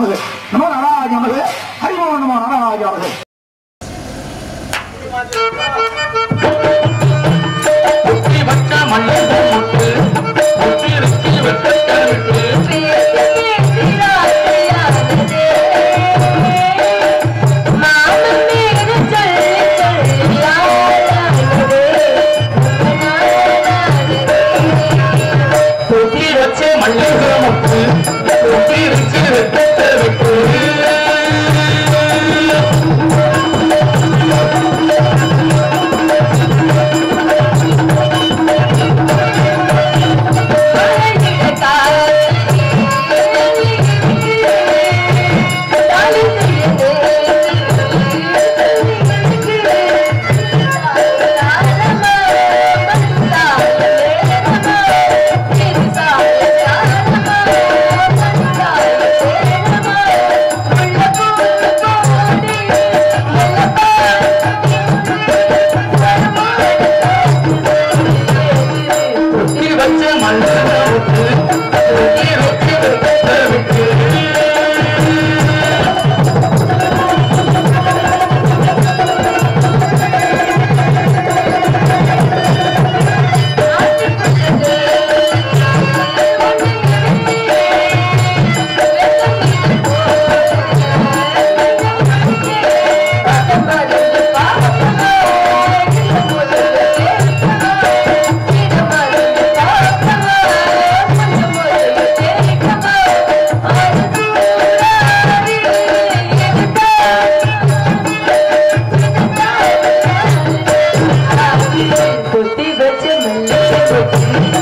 நமது நம நாராஜ நமது ஹரிமோ நம நாராஜ நமது முத்தி வச்ச மல்லிகை முட்டு முத்தி இருக்கு வெட்டத்தை விட்டு முத்தி வச்ச மல்லிகை முட்டு முத்தி இருக்கு வெட்டத்தை விட்டு முத்தி வச்ச மல்லிகை முட்டு முத்தி இருக்கு வெட்டத்தை விட்டு பொத்தி வச்சு மெல்ல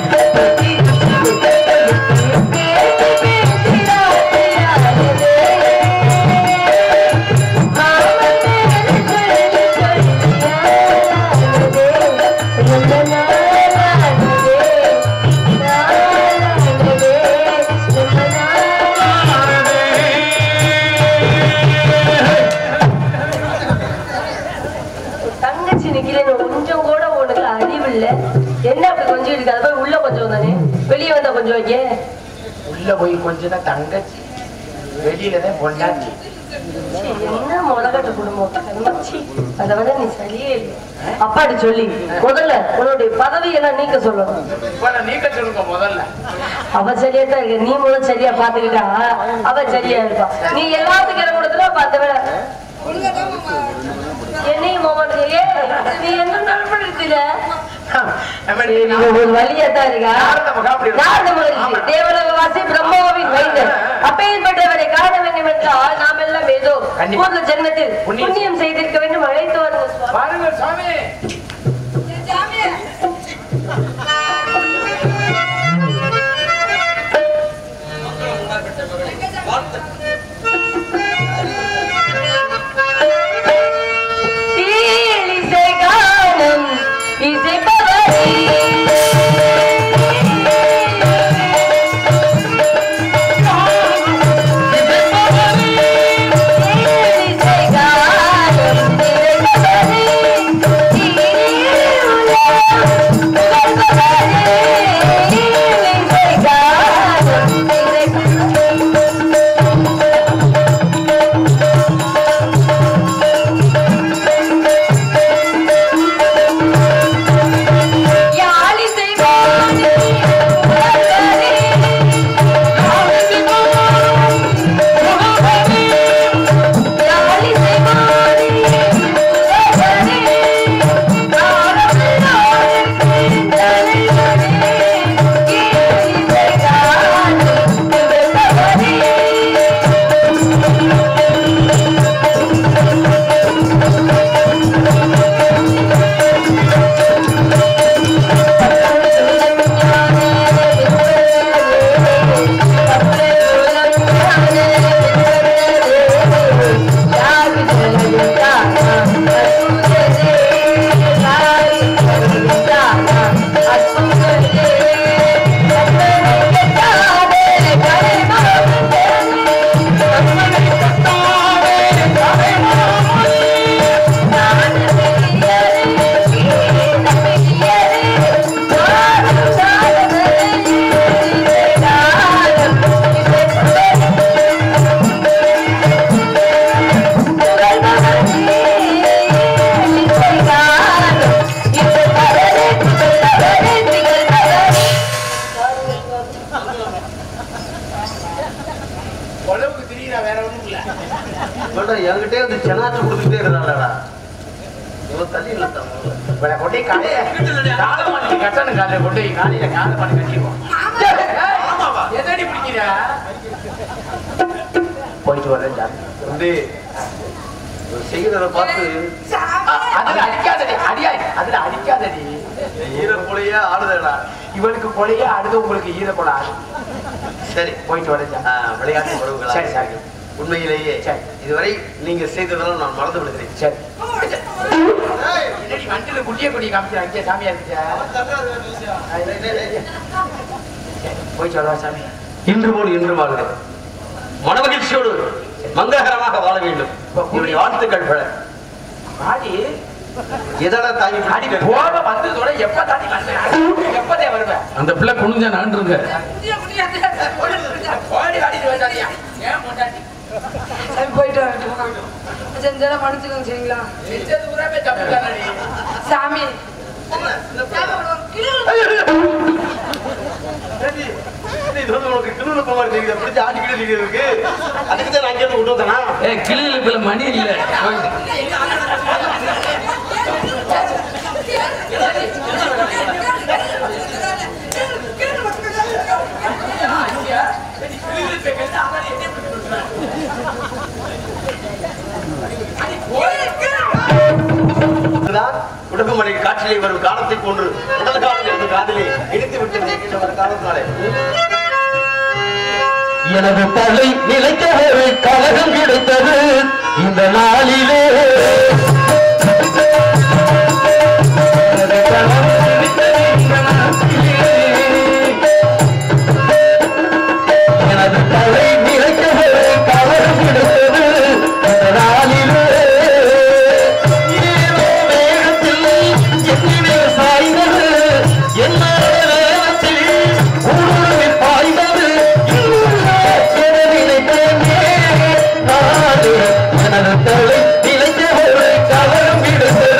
தங்கச்சி நிக்கிறேன்னு கொஞ்சம் கூட உனக்கு அறிவு இல்ல என்ன அப்படி கொஞ்சம் இருக்கு அது போய் உள்ள கொஞ்சம் தானே வெளியே வந்தா கொஞ்சம் வைக்க உள்ள போய் கொஞ்ச தங்கச்சி வெளியில தான் பொண்டாச்சி சீ, என்ன முளகட்டு குடும்பம் தங்கச்சி அதை விட நீ சரியே இல்லை அப்பாடி சொல்லி முதல்ல உன்னுடைய பதவி எல்லாம் நீக்க சொல்லணும் இப்ப நீக்க சொல்லுங்க முதல்ல அவ சரியா தான் இருக்கு நீ முதல் சரியா பாத்துக்கிட்டா அவ சரியா இருப்பா நீ எல்லாத்துக்கும் இடம் கொடுத்துட்டா பார்த்த விட என்னையும் மாமாட்டு ஏ நீ என்ன நண்படுத்தில எப்படி நீங்க ஒரு வழியா தான் இருக்கா நாரத மகாபலி. நாரத மகரிஷி தேவலோகவாசி பிரம்மாவின் வைத்தர் அப்பேற்பட்டவரை காண வேண்டும் என்றால் நாம் எல்லாம் ஏதோ கண்டிப்பா. பூர்வ ஜென்மத்தில் புண்ணியம். புண்ணியம் செய்திருக்க வேண்டும் அழைத்து வருவோம் சுவாமி. பாருங்க சுவாமி இசை காணும் இசைப்பவரே இசை காணும் இசைப்பவரே இசை காணும் இசைப்பவரே சொல்ற என்கிட்டே வந்து செனாச்சு கொடுத்துட்டே இருந்தாடா இவன் தள்ளி இழுத்தான் முதல்ல. இவனை கொண்டு போய் காலையில காலை பண்ணி கட்டணும் காலையில கொண்டு போய் காலையில காலை பண்ணி கட்டிடுவோம் எதடி பிடிக்கிற போயிட்டு வரேன் சாமி தம்பி இவன் செய்கிறத பார்த்து அ- அதுல அடிக்காதடி அடியா அதுல அடிக்காதடி ஈர போலயே ஆடுதடா இவனுக்கு கொலையே அடுத்து உங்களுக்கு ஈர கொலை ஆடு சரி போயிட்டு வரேன் சாமி ஆ, விளையாட்டு உறவுகளா சரி, சரி. உண்மையிலேயே சரி. இதுவரை நீங்க செய்ததெல்லாம் நான் மறந்து விடுகிறேன் சரி என்னடி வண்டியில குட்டிய குடி காமிக்கிற அங்கே சாமியா இருந்துச்சா போய் சொல்லுவா சாமி இன்று போல் இன்று வாழ்க மனமகிழ்ச்சியோடு மங்களகரமாக வாழ வேண்டும் என்னுடைய வாழ்த்துக்கள் பல பாடி எதடா தாங்கி அடி பிடிக்க போக வந்ததோட எப்ப தாண்டி வந்தேன் எப்பதே வருவேன் அந்த பிள்ளை குனிஞ்ச நான்றுங்க போடி அடிச்சு வந்தாடியா ஏன் போட்டாடி சாமி போயிட்டு வரட்டும் செஞ்சதெல்லாம் மன்னிச்சுக்கோங்க சரிங்களா செஞ்சது பூராமே தப்பு தானடி சாமி இது வந்து உனக்கு கிணறு போக தெரியுது பிடிச்சி ஆட்டிக்கிட்டு தெரியுது இருக்கு அதுக்கு தான் நான் இங்கே விட்டு வந்தேனா ஏ கிளியில பிள்ளை மணி இல்ல இதுதான் உடகுமலை காற்றிலே வரும் காலத்தை போன்று உடல் காலம் என்று காதலே இணைத்து விட்டு நிற்கின்ற ஒரு காலத்தினாலே எனது தலை நிலைக்க ஒரு கழகம் கிடைத்தது இந்த நாளிலே எனது கழகம் கிடைத்தது இந்த நாளிலே. எனது தலை நிலைக்க ஒரு கழகம் கிடைத்தது இந்த நாளிலே ஏதோ வேகத்தில் என்னிலே சாய்ந்தது என்ன வேகத்தில் ஊடுருவி பாய்ந்தது என நினைத்தேனே நானே எனது தலை நிலைக்க ஒரு கலகம் விடுத்தது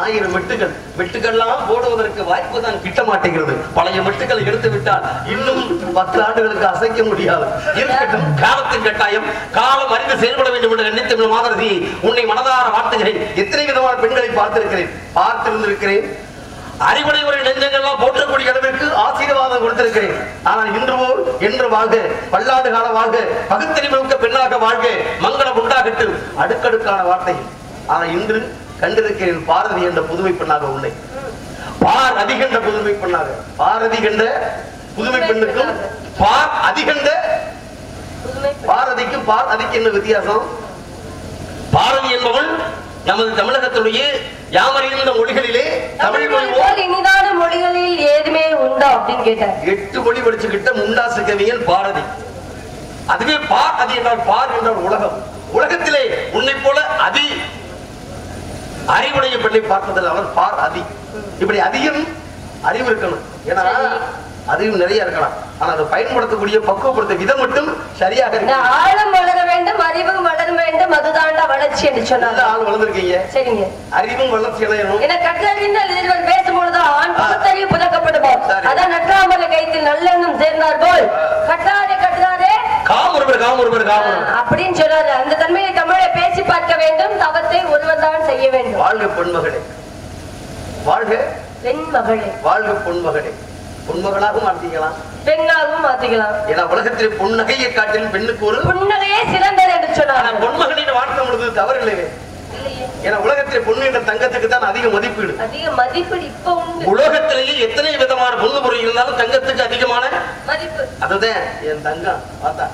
ஆயிரம் மெட்டுகள் மெட்டுக்கள்லாம் போடுவதற்கு வாய்ப்பு தான் கிட்ட மாட்டேங்கிறது பழைய மெட்டுக்களை எடுத்து விட்டால் இன்னும் பத்து ஆண்டுகளுக்கு அசைக்க முடியாது இருக்கட்டும் காலத்தின் கட்டாயம் காலம் அறிந்து செயல்பட வேண்டும் என்று நினைத்த மாதரசி உன்னை மனதார வாழ்த்துகிறேன் எத்தனை விதமான பெண்களை பார்த்திருக்கிறேன் பார்த்திருந்திருக்கிறேன் அறிவுரை ஒரு நெஞ்சங்கள்லாம் போற்றக்கூடிய அளவிற்கு ஆசீர்வாதம் கொடுத்திருக்கிறேன் ஆனால் இன்று போல் என்று வாழ்க பல்லாண்டு கால வாழ்க பகுத்தறிவு மிக்க பெண்ணாக வாழ்க மங்களம் உண்டாகட்டும் அடுக்கடுக்கான வார்த்தை ஆனால் இன்று கண்டிருக்கிறேன் பாரதி என்ற புதுமை பெண்ணாக உன்னை பார் அதிகண்ட புதுமை பெண்ணாக பாரதி கண்ட புதுமை பெண்ணுக்கும் பார் அதிகண்ட புதுமை பாரதிக்கும் பார் அதிக்கு என்ன வித்தியாசம் பாரதி என்பவள் நமது தமிழகத்துடைய யாமறிந்த மொழிகளிலே தமிழ் தமிழ் மொழி மொழி போல் இனிதான மொழிகளில் ஏதுமே உண்டா அப்படின்னு கேட்டேன் எட்டு மொழி படிச்சுக்கிட்ட முண்டாசு கவிஞன் பாரதி அதுவே பார் அது என்றால் பார் என்றால் உலகம் உலகத்திலே உன்னை போல அதி அறிவுடைய பெண்ணை பார்ப்பதில் அவர் பார் அதி இப்படி அதிகம் அறிவு இருக்கணும் ஏன்னா அறிவு நிறைய இருக்கலாம் ஆனா அதை பயன்படுத்தக்கூடிய பக்குவப்படுத்த விதம் மட்டும் சரியாக இந்த இருக்கு ஆழம் வளர வேண்டும் அறிவும் வளர வேண்டும் அதுதாண்டா வளர்ச்சி என்று நல்ல சொன்னாங்க ஆள் வளர்ந்துருக்கீங்க சரிங்க அறிவும் வளர்ச்சி அடையணும் என கற்றறிந்த இறைவன் பேசும்பொழுது ஆண் பகுத்தறிவு புதக்கப்படுமோ சரி. அதான் நற்றாமலை கைத்தில் நல்லெண்ணம் சேர்ந்தார் போல் கட்டாரே கட்டாரே காமொருவர் காமொருவர் காமொருவர் அப்படின்னு சொன்னாரு அந்த தன்மையை தமிழை பேசி பார்க்க வேண்டும் தவத்தை ஒருவன் தான் செய்ய வேண்டும் வாழ்க பொன்மகளே வாழ்க பெண் மகளே வாழ்க பொன்மகளே பொன்மகளாக மாற்றிக்கலாம் பெண்ணாகவும் மாத்திக்கலாம் ஏன்னா உலகத்தில் பொன்னகையை காட்டிலும் பெண்ணுக்கு ஒரு புன்னகையே சிறந்தது என்று ஆனா சொன்னார் பொன்மகளின் வாழ்க்கை பொழுது தவறு இல்லையே இல்லையே. ஏன்னா உலகத்தில் பொண்ணு என்ற தங்கத்துக்கு தான் அதிக மதிப்பீடு அதிக மதிப்பு இப்ப உண்டு உலகத்திலேயே எத்தனை விதமான பொண்ணு பொருள் இருந்தாலும் தங்கத்துக்கு அதிகமான மதிப்பு அதுதான் என் தங்கம் பார்த்தா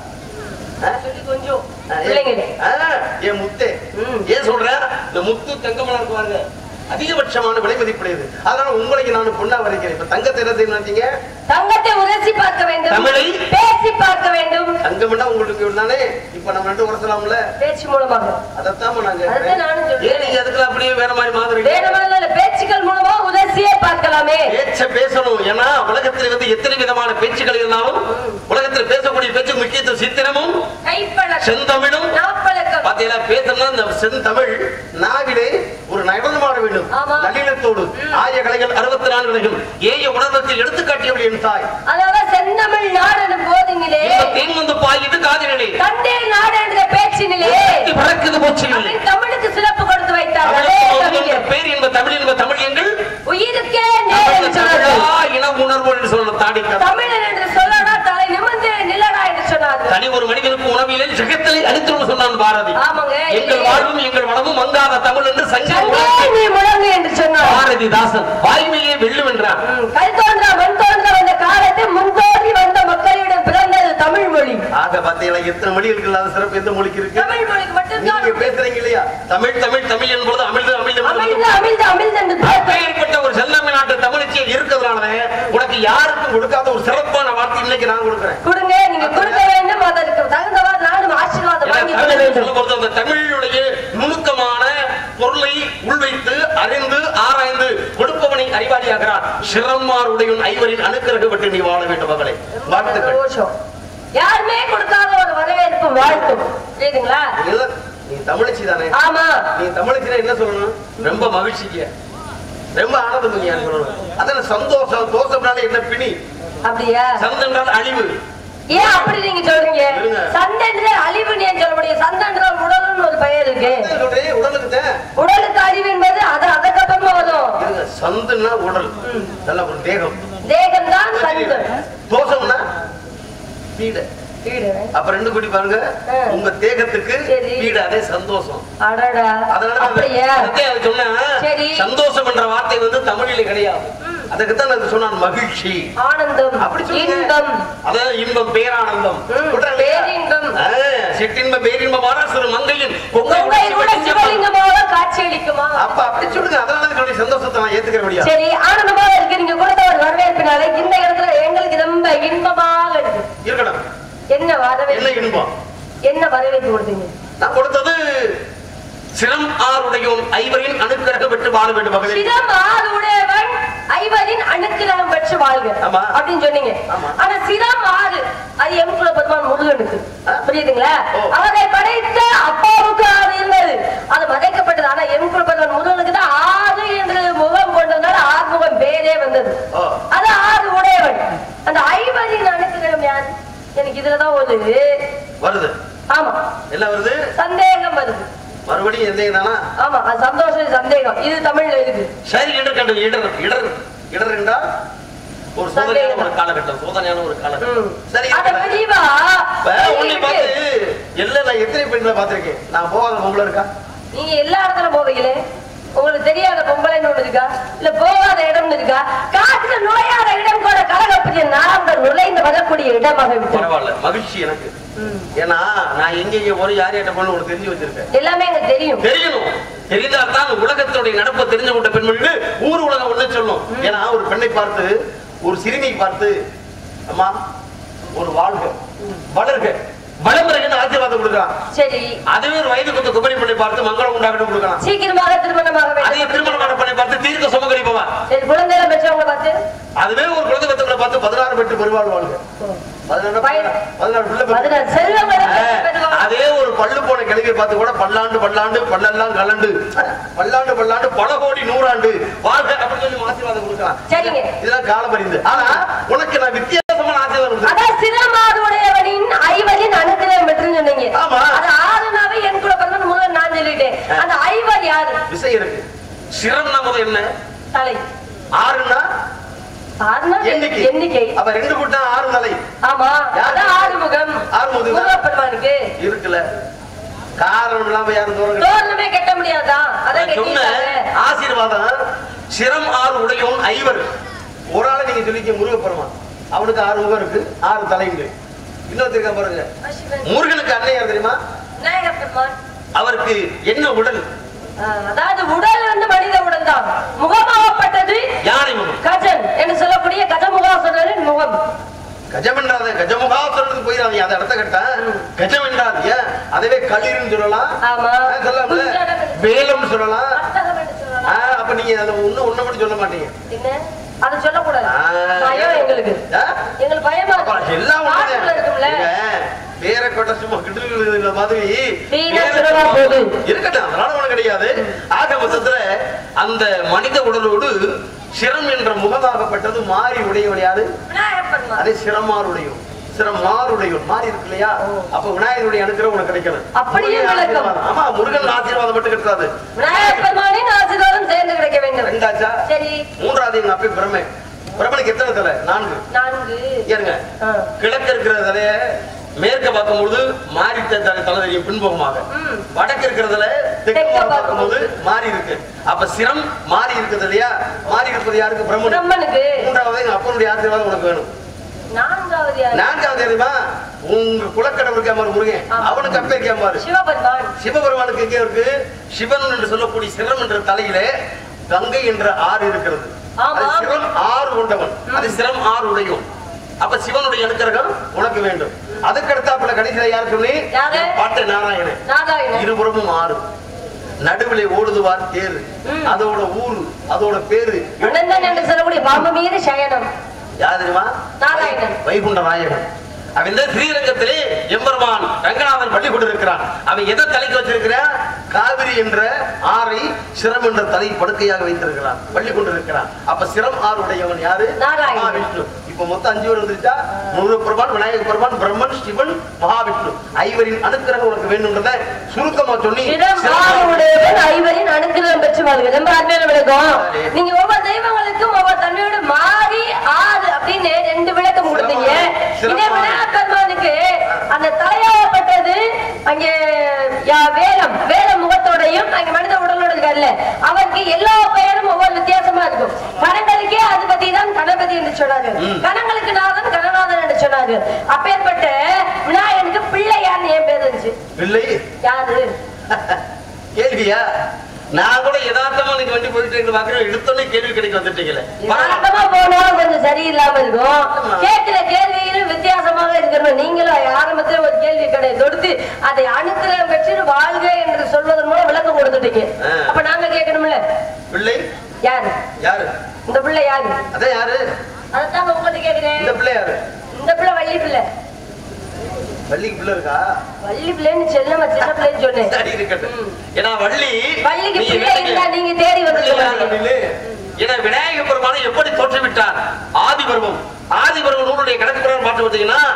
ஆ? சொல்லி கொஞ்சம் ஆ, ஏன்? பிள்ளைங்களே ஆ, என் முத்தே ம். ஏன் சொல்றேன் இந்த முத்து தங்கமா இருக்குவாங்க அதிகபட்சமான விலை மதிப்புடையது அதனால உங்களுக்கு நான் பொண்ணா வரைக்கிறேன் இப்ப தங்கத்தை என்ன செய்யணும் நினைச்சீங்க தங்கத்தை உரசி பார்க்க வேண்டும் தமிழை? பேசி பார்க்க வேண்டும் தங்கம்னா உங்களுக்கு தானே இப்ப நம்ம ரெண்டு உரசலாம்ல பேச்சு மூலமாக அதைத்தான் நாங்க அதைத்தான் நானும் சொல்றேன். ஏன் நீங்க அதுக்குள்ள அப்படியே வேற மாதிரி மாதிரி வேணுமான பேச்சுக்கள் மூலமா உரசியே பார்க்கலாமே பேச்ச பேசணும் ஏன்னா உலகத்தில் வந்து எத்தனை விதமான பேச்சுக்கள் இருந்தாலும் உலகத்தில் பேசக்கூடிய பேச்சு முக்கியத்துவம் சித்திரமும் கைப்பழக்கம் செந்தமிழும் நாப்பழக்கம் பாத்தீங்களா பேசணும்னா இந்த செந்தமிழ் நாவிலே ஒரு நடனமாட வேண்டும் ஆமா. நல்லிணத்தோடு ஆய கலைகள் அறுபத்தி நான்கு ஏய உணர்வத்தில் எடுத்துக்காட்டியவள் என் தாய் அதனால செந்தமிழ் நாடனும் போதினிலே இந்த தேன் வந்து பாயுது காதினிலே கண்டே நாடு என்ற பேச்சினிலே இது பறக்குது போச்சுங்களே அவன் தமிழுக்கு சிறப்பு கொடுத்து வைத்தார் அதே தமிழுக்கு என்ற கவிஞர் பேர் என்ப தமிழ் என்ப தமிழ் எங்கள் உயிருக்கே நேர் என்று சொன்னார்கள் தமிழா இன உணர்வு என்று சொல்லணும் தாடி தமிழன் என்று சொல்லடா தலை நிமிர்ந்து நிலடா என்று சொன்னார்கள் தனி ஒரு மனிதனுக்கு உணவிலே ஜெகத்திலே அழித்து சொன்னான் பாரதி ஆமாங்க. எங்கள் வாழ்வும் எங்கள் வளமும் மங்காத தமிழ் என்று சங்க சங்கே நீ முழங்கு என்று சொன்னார் பாரதிதாசன் வாய்மையே வெல்லும் என்றான் ம், கல் தோன்றா மண் தோன்ற வந்த காலத்தை முன்தோன்றி வந்த மக்களிடம் பிறந்தது தமிழ் மொழி ஆக பாத்தீங்களா எத்தனை மொழிகளுக்கு இல்லாத சிறப்பு எந்த மொழிக்கு இருக்கு தமிழ் மொழிக்கு மட்டும்தான் நீங்க பேசுறீங்க இல்லையா தமிழ் தமிழ் தமிழ் என்பது அமிழ்து அமிழ்து அமிழ்ந்து அமிழ்ந்து அமிழ்ந்து என்று பார்ப்பேன். அப்பேற்பட்ட ஒரு செந்தமிழ் நாட்டு தமிழ்ச்சியில் இருக்கிறதுனால உனக்கு யாருக்கும் கொடுக்காத ஒரு சிறப்பான வார்த்தை இன்னைக்கு நான் கொடுக்குறேன் கொடுங்க நீங்க கொடுக்க வேண்டும் அதற்கு தகுந்தவாறு நானும் ஆசீர்வாதம் ஏன்னா வாங்கி கொள்ள தமிழ் வேண்டும் சொல்லும்போது அந்த தமிழுடைய நுணுக்கமான பொருளை உள்வைத்து அறிந்து ஆராய்ந்து கொடுப்பவனை அறிவாளியாகிறார் சிறம்மாருடைய ஐவரின் அனுக்கிரகப்பட்டு நீ வாழ வேண்டும் மகளே வாழ்த்துக்கள் சந்தோஷம் யாருமே கொடுக்காத ஒரு வரவேற்பு வாழ்த்தும் புரியுதுங்களா இல்ல, நீ தமிழச்சி தானே ஆமா நீ தமிழச்சினா என்ன சொல்லணும் ரொம்ப மகிழ்ச்சிக்கு ரொம்ப ஆனந்தம் சொல்லணும் அதான சந்தோஷம் தோஷம்னால என்ன பிணி அப்படியா சந்தன்றால் அழிவு ஏன் அப்படி நீங்க சொல்றீங்க இருங்க. சண்டன்ற அழிவுன்னு ஏன் சொல்ல முடியும் சண்டன்ற உடல்னு ஒரு பெயர் இருக்கு சொல்றேன் உடலுக்கு தான் உடலுக்கு அழிவு என்பது அது அதுக்கப்புறமா வரும் இருங்க, சந்துன்னா உடல் நல்ல ஒரு தேகம் தேகம் தான் சந்து தோஷம்னா பீடை வீடு அப்ப ரெண்டு கூட்டி பாருங்க ஆ. உங்க தேகத்துக்கு சரி. பீடை அதே சந்தோஷம் அடடா அதனால அந்த- அப்படியா அதுக்கே அது சொன்னேன் சரி. சந்தோஷம் என்ற வார்த்தை வந்து தமிழிலே கிடையாது அதுக்குத்தான் அது சொன்னான் மகிழ்ச்சி ஆனந்தம் அப்படி சொல்லுங்க. இன்பம் அதான் இன்பம் பேரானந்தம் ம், சொல்றாங்க இல்லையா? பேரின்பம். ஆ, சிற்றின்பம் பேரின்பம் வாரா சிறு மங்கையின் கொங்கை உங்களை உடை கூட சிவலிங்கமா. சிவலிங்கமாக காட்சி அளிக்குமா அப்ப அப்படி சொல்லுங்க அதனால என்னுடைய சந்தோஷத்தை நான் ஏத்துக்கிற முடியாது சரி ஆனந்தமாக இருக்கு நீங்க கொடுத்த ஒரு வரவேற்பினால இந்த இடத்துல எங்களுக்கு ரொம்ப இன்பமாக இருக்கு இருக்கணும் என்ன என்ன வரவேற்பு இன்பம் என்ன வரவேற்பு கொடுத்தீங்க நான் கொடுத்தது சிரம் ஆறுடையோன் ஐவரின் அனுக்கிரக பெற்று வாழ வேண்டும் மகளிர் சிரம் ஆறு உடையவன் ஐவரின் அணுக்கிரகம் பெற்று வாழ்க ஆமா. அப்படின்னு சொன்னீங்க ஆமா. ஆனா சிரம் ஆறு அது எம் குலபெருமான் முருகனுக்கு ஆ. புரியுதுங்களா ஓ. அவரை படைத்த அப்பாவுக்கு ஆறு இருந்தது அது மறைக்கப்பட்டது ஆனா எம் குலபெருமான் முருகனுக்கு தான் ஆறு என்று எனக்கு இதுலதான் ஒரு வருது ஆமா என்ன வருது சந்தேகம் வருது மறுபடியும் எந்த தானா ஆமா அது சந்தோஷம் சந்தேகம் இது தமிழ்ல இருக்கு சரி இடர் கண்டு இடர் இடர் இடர் என்றால் ஒரு சோதனையான சந்தேகம். ஒரு காலகட்டம் சோதனையான ஒரு காலகட்டம் ம். சரி அத இருக்கட்டும். தெளிவா இப்ப உன்னை பார்த்து எல்லாம் நான் எத்தனை பெண்களை பார்த்திருக்கேன் நான் போகாத பொம்பளை இருக்கா நீங்க எல்லா இடத்துல போவீங்களே உங்களுக்கு தெரியாத பொம்பளைன்னு ஒண்ணு இருக்கா இல்ல போகாத இடம்னு இருக்கா காட்டுல நுழையாத இடம் கூட கலகப்படிய நாங்கள் நுழைந்து வரக்கூடிய இடமாக விட்டு பரவாயில்ல மகிழ்ச்சி எனக்கு ஏன்னா நான் எங்க எங்க போய் யார் யார்ட்ட போகணும் உனக்கு தெரிஞ்சு வச்சிருக்கேன் எல்லாமே எனக்கு தெரியும் தெரியணும் தெரிந்தால் தான் உலகத்தினுடைய நடப்பை தெரிஞ்சு கொண்ட பெண்மணிக்கு ஊர் உலகம் ஒண்ணு சொல்லும் ஏன்னா ஒரு பெண்ணை பார்த்து ஒரு சிறுமியை பார்த்து அம்மா ஒரு வாழ்க வளர்க வளமுறைன்னு ஆசீர்வாதம் கொடுக்கலாம் சரி அதுவே ஒரு வயது கொத்த குமரி பெண்ணை பார்த்து மங்களம் உண்டாகட்டும் கொடுக்கலாம் சீக்கிரமாக திருமணமாக அதே வேண்டும் திருமணமான பெண்ணை பார்த்து தீர்க்க சுமகரி போவா சரி குழந்தைகளை பெற்றவங்க பார்த்து அதுவே ஒரு குழந்தை பெற்றவங்களை பார்த்து பதினாறு பெற்று பெருவாள் வாழ்க பதினாறு பய- பதினாறு பிள்ளை பெற்று- பதினாறு செல்வங்களை ஆ, பெற்றவங்க. அதே ஒரு பல்லு போன கிழவியை பார்த்து கூட பல்லாண்டு பல்லாண்டு பல்லெல்லாம் கலண்டு பல்லாண்டு பல்லாண்டு பல கோடி நூறாண்டு வாழ்க அப்படின்னு சொல்லி ஆசீர்வாதம் கொடுக்கலாம் சரிங்க. இதெல்லாம் காலம் அறிந்து ஆனா உனக்கு நான் வித்தியாசமான ஆசீர்வாதம் கொடுத்தேன் அதான் சிறமாதுடையவனின் ஐவரின் அனுகிரகம் பெற்றுன்னு சொன்னீங்க ஆமா. அது ஆறுனாவே என் கூட பிறந்த முதல்ல நான் சொல்லிட்டேன் அந்த ஐவர் யாரு விஷயம் இருக்கு சிரம்னா முதல் என்ன தலை ஆறுனா ஆறுனா எண்ணிக்கை எண்ணிக்கை அப்ப ரெண்டு கூட்டம் ஆறு தலை ஆமா யாரு? அதான் ஆறுமுகம் ஆறுமுகம். முகப்பெருமானுக்கு இருக்குல்ல காரணம் இல்லாம யாரும் தூரம் கிடையாது. தோரணமே கட்ட முடியாதா அதான் நான் சொன்ன கட்டிட்டாங்க ஆசீர்வாதம் சிரம் ஆறு உடையவன் ஐவர் ஒரு ஆளை நீங்க சொல்லிக்க முருகப்பெருமான் அவனுக்கு ஆறு முகம் இருக்கு ஆறு தலைங்க இன்னொருத்தருக்க பாருங்க முருகனுக்கு அண்ணன் யார் தெரியுமா விநாயகர் பெருமான் அவருக்கு என்ன உடல் ஆ, அதாவது உடல் வந்து மனித உடல் தான் முகமாகப்பட்டது யானை முகம் கஜன் என்று சொல்லக்கூடிய கஜமுகாசுரனின் முகம் கஜம் என்றாத கஜமுகாசுரனுக்கு போயிடாதீங்க அந்த இடத்த கட்ட கஜம் என்றாதீங்க அதுவே களிர்னு சொல்லலாம் ஆமா. ஆ, சொல்லலாம்ல வேலம்னு சொல்லலாம் வர்த்தகம் என்று சொல்லலாம். ஆ, அப்ப நீங்க அதை ஒண்ணு ஒண்ணு மட்டும் சொல்ல மாட்டீங்க என்ன அதை சொல்லக்கூடாது ஆ. பயம் எங்களுக்கு ஆ? எங்களுக்கு பயமா அப்பா, இருக்கு எல்லாம் காட்டுக்குள்ள ஒண்ணுதான். இருக்கும்ல ஏங்க, பேரை கொட்ட சும்மா கிட்டு இந்த மாதிரி வீணா பேரை சுடவா சும்மா- போகுது. இருக்கட்டும் அதனால ஒண்ணு கிடையாது ஆக மொத்தத்துல அந்த மனித உடலோடு சிரம் என்ற முகமாகப்பட்டது மாறி உடையவன் யாரு விநாயகர் பெருமான் அதே சிரமாருடையும் சிரமாருடையும் மாறி இருக்கு இல்லையா அப்ப விநாயகருடைய அனுக்கிரகம் உனக்கு கிடைக்கணும் அப்படியே முருகன் விளக்கம். ஆசீர்வாதம். ஆமா முருகன் ஆசீர்வாதம் மட்டும் கிடைக்காது விநாயகர் பெருமானின் ஆசீர்வாதம் சேர்ந்து கிடைக்க வேண்டும் ரெண்டாச்சா சரி மூன்றாவது எங்க அப்பே பிரமை பிரமனுக்கு எத்தனை தலை நான்கு நான்கு ஏறுங்க ஆ. கிழக்கு இருக்கிற தலைய மேற்க பார்க்கும்போது மாறி த- தலை தலை தெரியும் பின்புறமாக ம். வடக்கு இருக்கிறதுல தெற்க தெற்கு பார்க்கும்போது பார்க்கும்போது மாறி இருக்கு அப்ப சிரம் மாறி இருக்குது இல்லையா மாறி இருப்பது யாருக்கு பிரம்மன் பிரம்மனுக்கு மூன்றாவது எங்க அப்பனுடைய ஆசீர்வாதம் உனக்கு வேணும் நான்காவது யாரு நான்காவது தெரியுமா உங்க குலக்கடவுள் கேமாறு முருகன் ஆமா. அவனுக்கு அப்பே கேமாறு சிவபெருமான் சிவபெருமானுக்கு எங்கே இருக்கு சிவன் என்று சொல்லக்கூடிய சிரம் என்ற தலையிலே கங்கை என்ற ஆறு இருக்கிறது ஆமா. அது சிரம் ஆறு கொண்டவன் அது சிரம் ஆறு உடையும் அப்ப சிவனுடைய அனுக்கிரகம் உனக்கு வேண்டும் அதுக்கு அடுத்தாப்புல கடைசியில யார் சொல்லி யாரு? பாட்டு நாராயணன் நாராயணன் இருபுறமும் ஆறு நடுவிலே ஓடுதுவார் தேரு ம். அதோட ஊரு அதோட பேரு அனந்தன் என்று சொல்லக்கூடிய பாம்பு மீது சயனம் யார் தெரியுமா நாராயணன். வைகுண்ட நாயகன் அவன் இந்த ஸ்ரீரங்கத்திலே எம்பெருமான் ரங்கநாதன் பள்ளி கொண்டிருக்கிறான் அவன் எதை தலைக்கு வச்சிருக்கிறான் காவிரி என்ற ஆறை சிரம் என்ற தலை படுக்கையாக வைத்திருக்கிறான் பள்ளி கொண்டிருக்கிறான் அப்ப சிரம் ஆறு உடையவன் யாரு நாராயணன். மகாவிஷ்ணு இப்ப மொத்தம் அஞ்சு பேர் வந்துருச்சா முருகப்பெருமான் விநாயக பெருமான் பிரம்மன் சிவன் மகாவிஷ்ணு ஐவரின் அனுக்கிரகம் உனக்கு வேணும்ன்றத சுருக்கமா சொல்லி சிரம் ஆறுடையவன் ஐவரின் அனுகிரகம் பெற்று வாழ்க ரொம்ப அருமையான விளக்கம் நீங்க ஒவ்வொரு தெய்வங்களுக்கும் ஒவ்வொரு தன்மையோட மாறி ஆறு அப்படின்னு ரெண்டு விளக்கம் கொடுத்தீங்க சிரமம். இதே விநாயகர் பெருமானுக்கு அந்த தலையாகப்பட்டது அங்கே யா- வேலம் வேல முகத்தோடையும் அங்க மனித உடலோட இருக்காருல்ல அவருக்கு எல்லா பெயரும் ஒவ்வொரு வித்தியாசமா இருக்கும் கணங்களுக்கே அதிபதி தான் கணபதி என்று சொன்னாரு கணங்களுக்கு நாதன் கணநாதன் என்று சொன்னாரு அப்பேற்பட்ட விநாயகனுக்கு பிள்ளையார்னு ஏன் பேர் இருந்துச்சு பிள்ளை யாரு கேள்வியா நான் கூட யதார்த்தமா நீங்க வண்டி போயிட்டு இருக்கு பாக்குறேன் எடுத்தோடனே கேள்வி கிடைக்க வந்துட்டீங்களே யதார்த்தமா போனாலும் கொஞ்சம் சரியில்லாம இருக்கும் கேட்கிற கேள்வியிலும் வித்தியாசமாக இருக்கணும் நீங்களும் ஆரம்பத்துல ஒரு கேள்வி கடை தொடுத்து அதை அணுக்கிறம் பெற்று வாழ்க என்று சொல்வதன் மூலம் விளக்கம் கொடுத்துட்டீங்க ஆ. அப்ப நாங்க கேட்கணும்ல பிள்ளை யாரு யாரு இந்த பிள்ளை யாரு அதான் யாரு அதைத்தான் உங்கள்கிட்ட கேக்குறேன் இந்த பிள்ளை யாரு இந்த பிள்ளை வள்ளி பிள்ளை வள்ளிக்கு பிள்ளை இருக்கா வள்ளி பிள்ளைன்னு செல்லமா சின்ன பிள்ளைன்னு சொன்னேன் சரி இருக்கட்டும் ஏன்னா வள்ளி வள்ளிக்கு நீங்க பிள்ளை கேட்டீங்க. இருந்தா நீங்க தேடி பிள்ளையா வந்து அப்படின்னு. ஏன்னா விநாயக பெருமானை எப்படி தோற்றுவிட்டார் ஆதி பருவம் ஆதி பருவம் நூலுடைய கணக்கு பிரகாரம் பார்த்து பார்த்தீங்கன்னா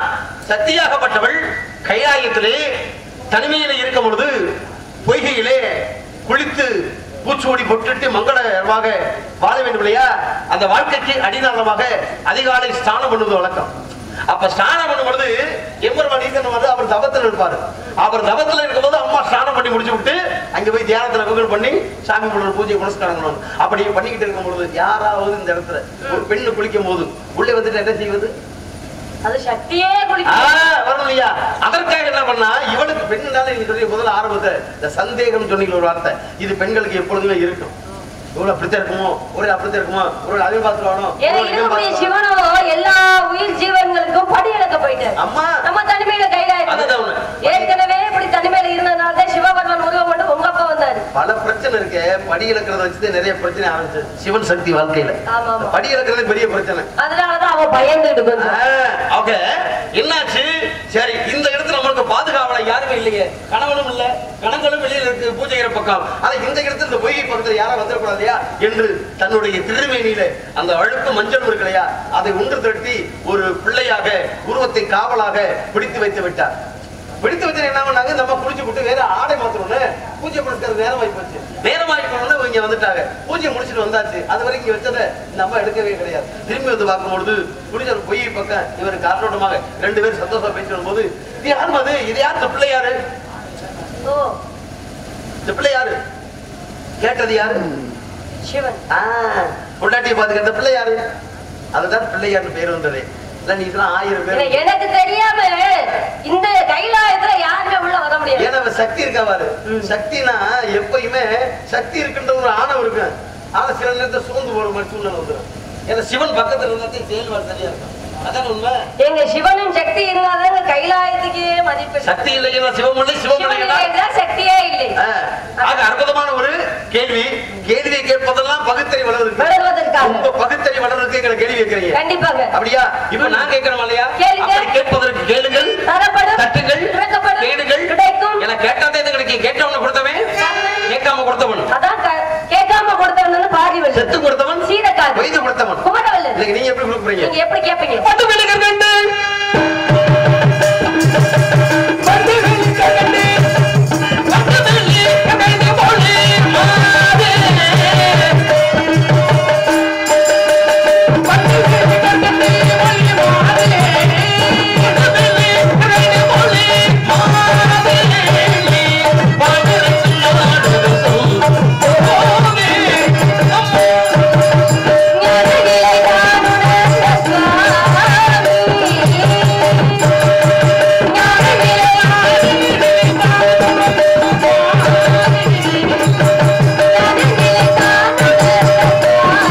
சத்தியாகப்பட்டவள் கைலாயத்திலே தனிமையிலே இருக்கும் பொழுது பொய்கையிலே குளித்து பூச்சோடி பொட்டுட்டு மங்களமாக வாழ வேண்டும் இல்லையா அந்த வாழ்க்கைக்கு அடிநாளமாக அதிகாலை ஸ்நானம் பண்ணுவது வழக்கம் அப்ப ஸ்நானம் பண்ணும் பொழுது எம்பெருமான் ஈசன் வந்து அவர் தவத்துல இருப்பாரு அவர் தவத்துல இருக்கும்போது அம்மா ஸ்நானம் பண்ணி முடிச்சு விட்டு அங்க போய் தியானத்துல குகல் பண்ணி சாமி கும்பிடுற பூஜை புனஸ்காரம் பண்ணுவாங்க அப்படி பண்ணிக்கிட்டு இருக்கும் பொழுது யாராவது இந்த இடத்துல ஒரு பெண்ணு குளிக்கும் போது உள்ளே வந்துட்டு என்ன செய்வது அது சக்தியே ஆ, குளிக்கும் வரணும் இல்லையா அதற்காக என்ன பண்ணா இவனுக்கு பெண்ணுனால நீங்க சொல்லி முதல்ல ஆரம்பத்தை இந்த சந்தேகம் சொன்னீங்க ஒரு வார்த்தை இது பெண்களுக்கு எப்பொழுதுமே இருக்கும் இவ்வளவு அப்படித்தான் இருக்குமோ ஒரு அப்படித்தான் இருக்குமோ ஒரு அதை பார்த்துருவானோ ஏன்னா இருக்கக்கூடிய சிவனோ எல்லா உயிர் ஜீவன்களுக்கும் படி இழக்க போயிட்டாரு அம்மா நம்ம தனிமையில கையில அதுதான் உண்மை. ஏற்கனவே இப்படி தனிமையில இருந்ததுனால தான் சிவபெருமான் உருவம் கொண்டு உங்க அப்பா வந்தாரு பல பிரச்சனை இருக்கு படி இழக்கிறத வச்சுதான் நிறைய பிரச்சனை ஆரம்பிச்சு சிவன் சக்தி வாழ்க்கையில ஆமா, ஆமா. படி இழக்கிறது பெரிய பிரச்சனை அதனாலதான் அவன் பயந்துட்டு கொஞ்சம் ஓகே என்னாச்சு சரி இந்த இடத்துல நம்மளுக்கு பாதுகாவலை யாருமே இல்லையே கணவனும் இல்ல கணங்களும் வெளியில இருக்கு பூஜைகிற பக்கம் ஆனா இந்த இடத்துல இந்த பொய்கை பக்கத்துல யாரும் வந்துடக்கூடாது இல்லையா என்று தன்னுடைய திருமேனியில அந்த அழுக்கு மஞ்சள் இருக்கு இல்லையா அதை ஒன்று திரட்டி ஒரு பிள்ளையாக உருவத்தை காவலாக பிடித்து வைத்து விட்டார் பிடித்து வச்சு என்ன பண்ணாங்க நம்ம குளிச்சு விட்டு வேற ஆடை மாத்தணும்னு பூஜை முடிக்கிறது நேரம் ஆகி போச்சு நேரம் ஆகி போனோம்னு இங்க வந்துட்டாங்க பூஜை முடிச்சுட்டு வந்தாச்சு அது வரைக்கும் இங்க வச்சதை இந்த அம்மா எடுக்கவே கிடையாது திரும்பி வந்து பார்க்கும்பொழுது குடிச்ச பொய் பக்கம் இவர் காரணமாக ரெண்டு பேரும் சந்தோஷம் பேசிட்டு வரும்போது இது யாரும் அது இது யார் இந்த பிள்ளை யாரு ஓ இந்த பிள்ளை யாரு கேட்டது யாரு சிவன் ஆ, பொண்டாட்டியை பாத்துக்க இந்த பிள்ளை யாரு அதுதான் பிள்ளையார்னு பேர் வந்தது இல்ல நீ இதெல்லாம் ஆயிரம் இல்ல, பேர் எனக்கு தெரியாம இந்த கைலாயத்துல யாருமே உள்ள வர முடியாது ஏன்னா அவன் சக்தி இருக்காவாரு சக்தினா எப்பயுமே சக்தி இருக்குன்ற ஒரு ஆணவம் இருக்கு ஆனா சில நேரத்துல சோர்ந்து போற மாதிரி சூழ்நிலை வந்துடும் ஏன்னா சிவன் பக்கத்துல இருந்தாத்தையும் செயல்பாடு சரியா இருக்கும் அதான் உண்மை எங்க சிவனும் சக்தி இருந்தாதான் கைலாயத்துக்கே மதிப்பு சக்தி இல்லைன்னா சிவம் இல்லை சிவம் சிவன் இல்லைன்னா இல்லைன்னா சக்தியே இல்லை ஆ, ஆக அற்புதமான ஒரு கேள்வி கேள்வியை கேட்பதெல்லாம் பகுத்தறி வளர்றது வளர்வதற்காக உங்க பகுத்தறி வளர்றதுக்கு எங்களை கேள்வி கேட்கறீங்க கண்டிப்பாக அப்படியா இப்ப நான் கேட்கிறோம் இல்லையா கேளுங்க. அப்படி கேட்பதற்கு கேளுங்கள் தரப்படும் தட்டுங்கள் திறக்கப்படும் கேளுங்கள் கிடைக்கும் என கேட்டாதே இது கிடைக்கும் கேட்டவன கொடுத்தவன் கேட்காம கொடுத்தவன் அதான் க- கேட்காம கொடுத்தவன்னு பாதி வழி செத்து கொடுத்தவன் சீதக்காது வயது கொடுத்தவன் குமரவல்லு இல்லைங்க நீங்க எப்படி கொடுக்க போறீங்க நீங்க எப்படி கேட்பீங்க பட்டு விழுகர் கண்டு பட்டு விழுகர் கண்டு பட்டு விழுகர் கண்டு போலே மாதே பட்டு விழுகர் கண்டு போலே மாதே பட்டு விழுகர் கண்டு போலே மாதே பாடுறது போவே ஞானகிரி தானுணர்ந்த சுவாமி. ஞானகிரி ஞானகிரி தானுணர்ந்த